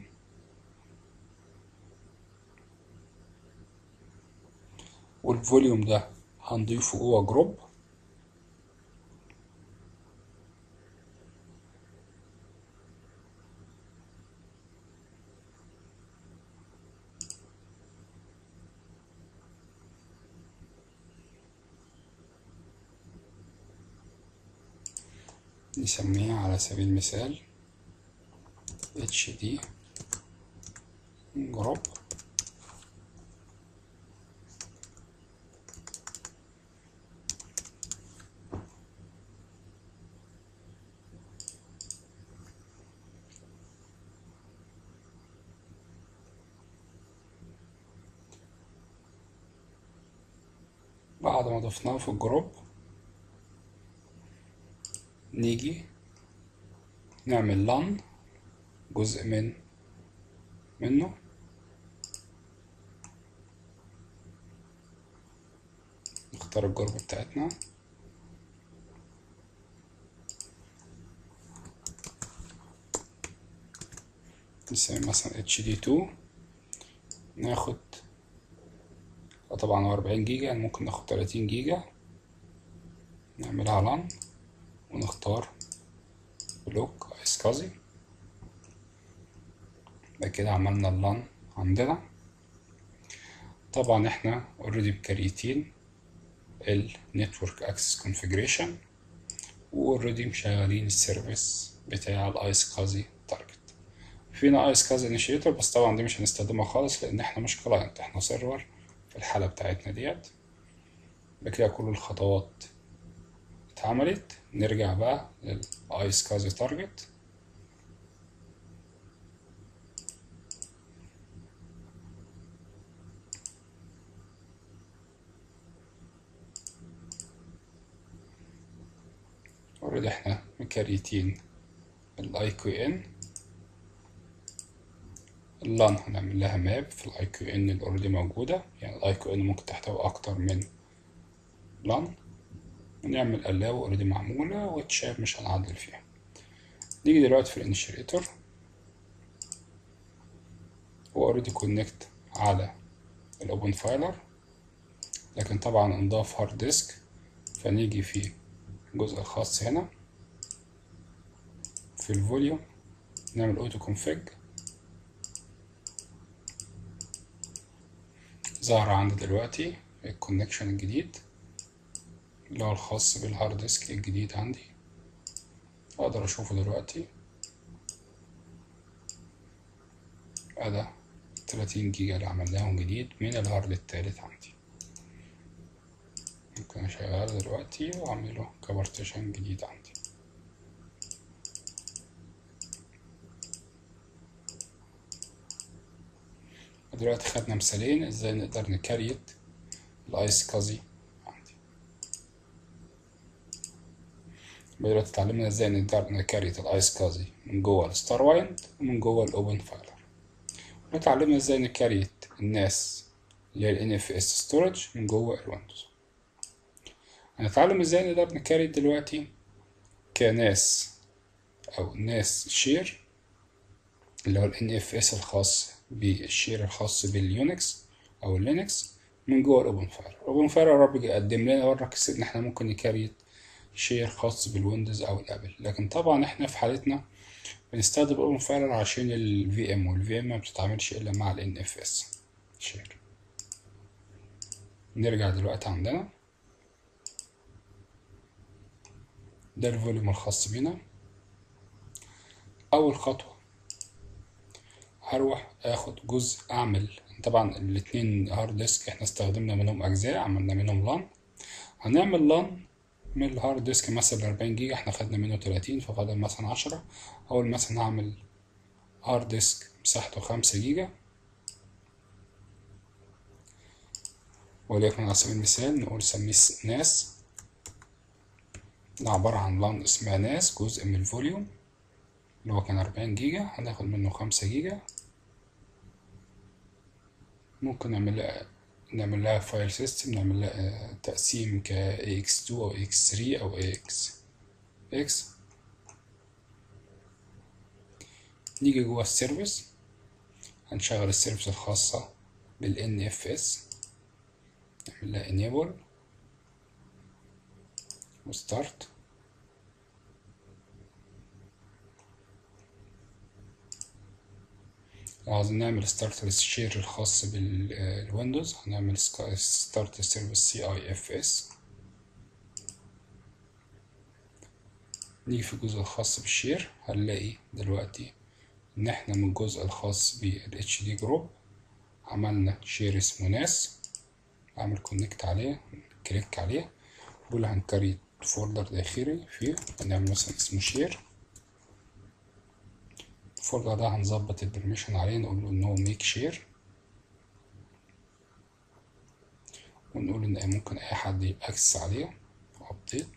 والفوليوم ده هنضيفه جوه جروب نسميها على سبيل المثال اتش دي جروب بعد ما ضفناه في الجروب نيجي نعمل لان جزء من منه نختار الجروب بتاعتنا نسمي مثلا اتش دي 2 ناخد طبعا هو 40 جيجا يعني ممكن ناخد 30 جيجا نعملها لان ونختار بلوك ايس كازي ده كده عملنا اللان عندنا طبعا احنا اوريدي مكريتين النتورك اكسس كونفيجريشن واوريدي مشغلين السيرفيس بتاع الايس كازي تارجت فينا ايس كازي انيشيتور بس طبعا دي مش هنستخدمها خالص لان احنا مش كلاينت احنا سيرفر في الحالة بتاعتنا ديت بكده كل الخطوات اتعملت نرجع بقى للايس كازي تارجت اوريدي احنا مكريتين الاي كيو ان اللان هنعمل لها ماب في الاي كيو ان اللي اوريدي موجودة يعني الاي كيو ان ممكن تحتوي اكتر من لان ونعمل الاو اوريدي معمولة وتشاب مش هنعدل فيها نيجي دلوقتي في الانشريتور هو اوريدي كونكت على الاوبن فايلر لكن طبعا انضاف هارد ديسك فنيجي في الجزء الخاص هنا في الفوليوم نعمل اوتو كونفيج ظهر عندي دلوقتي الكونكشن الجديد اللي هو الخاص بالهارد ديسك الجديد عندي اقدر اشوفه دلوقتي ادي 30 جيجا اللي عملناهم جديد من الهارد التالت عندي ممكن اشغله دلوقتي واعمله كبارتيشن جديد عندي دلوقتي خدنا مثالين ازاي نقدر نكريت الايس كازي عندي دلوقتي اتعلمنا ازاي نقدر نكريت الايس كازي من جوه الستار وايند ومن جوه الاوبن فايلر اتعلمنا ازاي نكريت الناس اللي هي ال NFS ستورج من جوه الويندوز هنتعلم ازاي نقدر نكريت دلوقتي كناس او ناس شير اللي هو ال NFS الخاص بالشير الخاص باليونكس او اللينكس من جوه الاوبن فاير الاوبن فاير رب يقدم لنا ورك ان احنا ممكن نكريت شير خاص بالويندوز او الابل لكن طبعا احنا في حالتنا بنستخدم الاوبن فاير عشان الفي ام والفي ام ما بتتعاملش الا مع ال ان اف اس شير نرجع دلوقتي عندنا ده الفوليوم الخاص بينا اول خطوه هروح اخد جزء اعمل طبعا الاتنين هارد ديسك احنا استخدمنا منهم اجزاء عملنا منهم لان هنعمل لان من الهارد ديسك مثلا 40 جيجا احنا خدنا منه 30 ففضل مثلا 10 اول مثلا هعمل هارد ديسك مساحته 5 جيجا وليكن على سبيل المثال نقول سميه ناس ده عبارة عن لان اسمها ناس جزء من الفوليوم اللي هو كان 40 جيجا هناخد منه 5 جيجا ممكن نعمل لها نعمل لها فايل سيستم نعمل لها تقسيم ك AX2 أو AX3 أو AX X نيجي جوا السيرفيس هنشغل السيرفيس الخاصة بال NFS نعمل لها enable وستارت لو عايزين نعمل ستارت للشير الخاص بالويندوز هنعمل ستارت سيرفيس سي اي اف اس نيجي في الجزء الخاص بالشير هنلاقي دلوقتي ان احنا من الجزء الخاص بال اتش دي جروب عملنا شير اسمه ناس اعمل كونكت عليه كليك عليه بقول هنكريت فولدر داخلي فيه هنعمل مثلا اسمه شير الفولدر ده هنظبط البرميشن عليه نقول له ان هو ميك شير ونقول ان ممكن اي حد يبقى اكسس عليه ابديت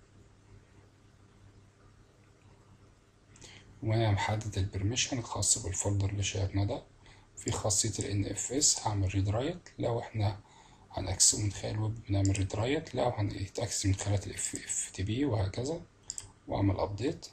وانا محدد البرميشن الخاص بالفولدر اللي شايفنا ده في خاصية ال NFS هعمل ريد رايت لو احنا هنأكسس من خلال الويب بنعمل ريد رايت لو هنتأكسس من خلال ال FTP وهكذا واعمل ابديت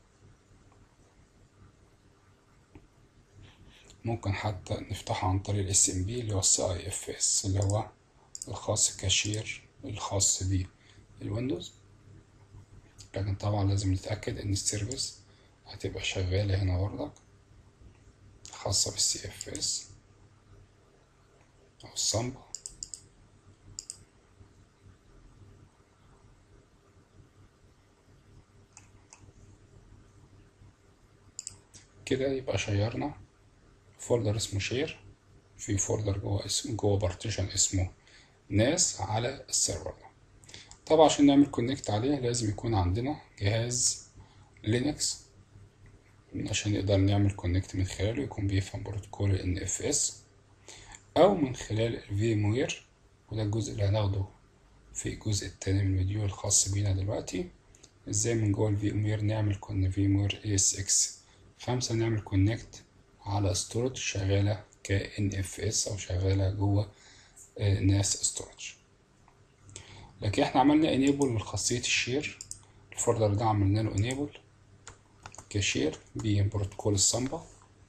ممكن حتى نفتحه عن طريق ال SMB اللي هو ال CIFS اللي هو الخاص كاشير الخاص بالويندوز لكن طبعا لازم نتأكد ان السيرفيس هتبقى شغالة هنا برضك خاصة بالسي اف اس او الصمبا كده يبقى شيرنا فولدر اسمه شير في فولدر جوه اسم جوه بارتيشن اسمه ناس على السيرفر ده طبعا عشان نعمل كونكت عليه لازم يكون عندنا جهاز لينكس عشان نقدر نعمل كونكت من خلاله يكون بيفهم بروتوكول ال NFS أو من خلال الفي وير وده الجزء اللي هناخده في الجزء التاني من الفيديو الخاص بينا دلوقتي ازاي من جوه الفي ام وير نعمل كون في ام وير اي اس اكس خمسة نعمل كونكت على ستورج شغالة ك ان اف اس او شغالة جوه ناس ستورج لكن احنا عملنا انيبل لخاصية الشير الفولدر ده عملنا له انيبل كشير ببروتوكول السامبا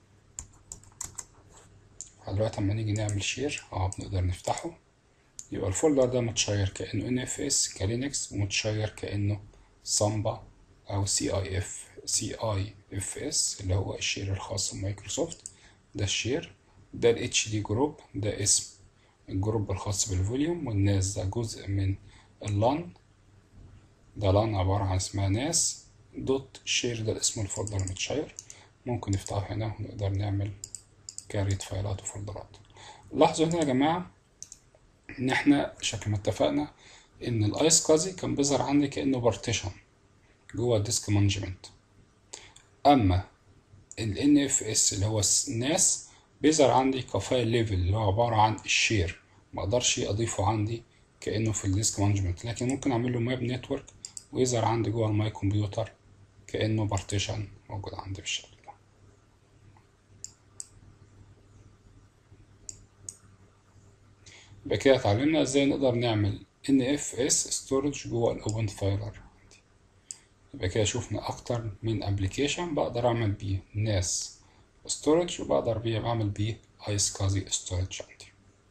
دلوقتي اما نيجي نعمل شير اه بنقدر نفتحه يبقى الفولدر ده متشير كأنه ان اف اس كلينكس ومتشير كأنه سامبا او سي اي اف سي اي اف اس اللي هو الشير الخاص بمايكروسوفت ده الشير ده الاتش دي جروب ده اسم الجروب الخاص بالفوليوم والناس ده جزء من اللان ده لان عبارة عن اسمها ناس دوت شير ده اسم الفولدر المتشير ممكن نفتحه هنا ونقدر نعمل كاريت فايلات وفولدرات لاحظوا هنا يا جماعة ان احنا شكل ما اتفقنا ان الايس كازي كان بيظهر عندي كانه بارتيشن جوه الديسك مانجمنت اما ال NFS اللي هو الناس بيظهر عندي كفايل ليفل اللي هو عبارة عن الشير مقدرش اضيفه عندي كانه في الديسك مانجمنت لكن ممكن اعمل له ماب نتورك ويظهر عندي جوه الماي كمبيوتر كانه بارتيشن موجود عندي بالشكل ده يبقى كده اتعلمنا ازاي نقدر نعمل NFS storage جوه الاوبن فايلر يبقى كده شوفنا اكتر من ابلكيشن بقدر اعمل بيه ناس storage وبقدر بيه بعمل بيه ايس كازي storage عندي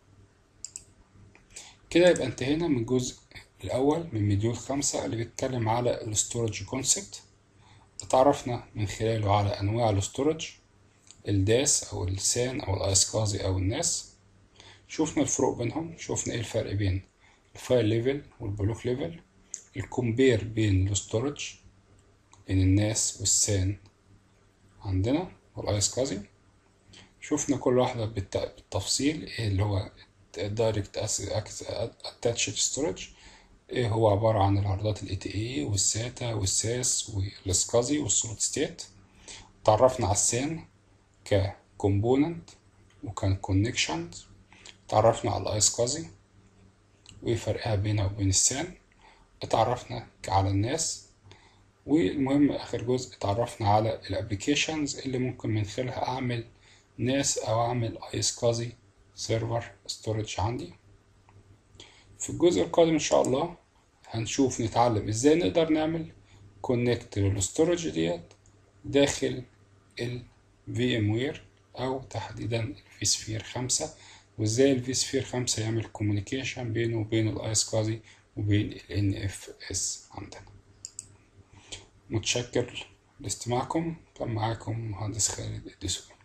كده يبقى انتهينا من الجزء الاول من مديول خمسة اللي بيتكلم على الستورج كونسبت اتعرفنا من خلاله على انواع الستورج الداس او اللسان او الايس كازي او الناس شوفنا الفروق بينهم شوفنا ايه الفرق بين الفايل ليفل والبلوك ليفل الكومبير بين الستورج بين الناس والسان عندنا والايس كازي شوفنا كل واحدة بالتفصيل ايه اللي هو الدايركت اتاتشد ستورج ايه هو عبارة عن العرضات ال ATA والساتا والساس والسكازي والسوليد ستيت تعرفنا على السان ككومبوننت وكان كونكشن تعرفنا على الايس كازي وايه فرقها بينها وبين السان اتعرفنا على الناس والمهم اخر جزء اتعرفنا على الابليكيشنز اللي ممكن من خلالها اعمل ناس او اعمل ايس كازي سيرفر ستورج عندي في الجزء القادم ان شاء الله هنشوف نتعلم ازاي نقدر نعمل كونكت للستورج ديت داخل ال VMware او تحديدا الفي سفير خمسة وازاي الفي سفير خمسة يعمل كوميونيكيشن بينه وبين الايس كازي وبين ال NFS عندنا متشكر لاستماعكم كان معاكم مهندس خالد الدسوقي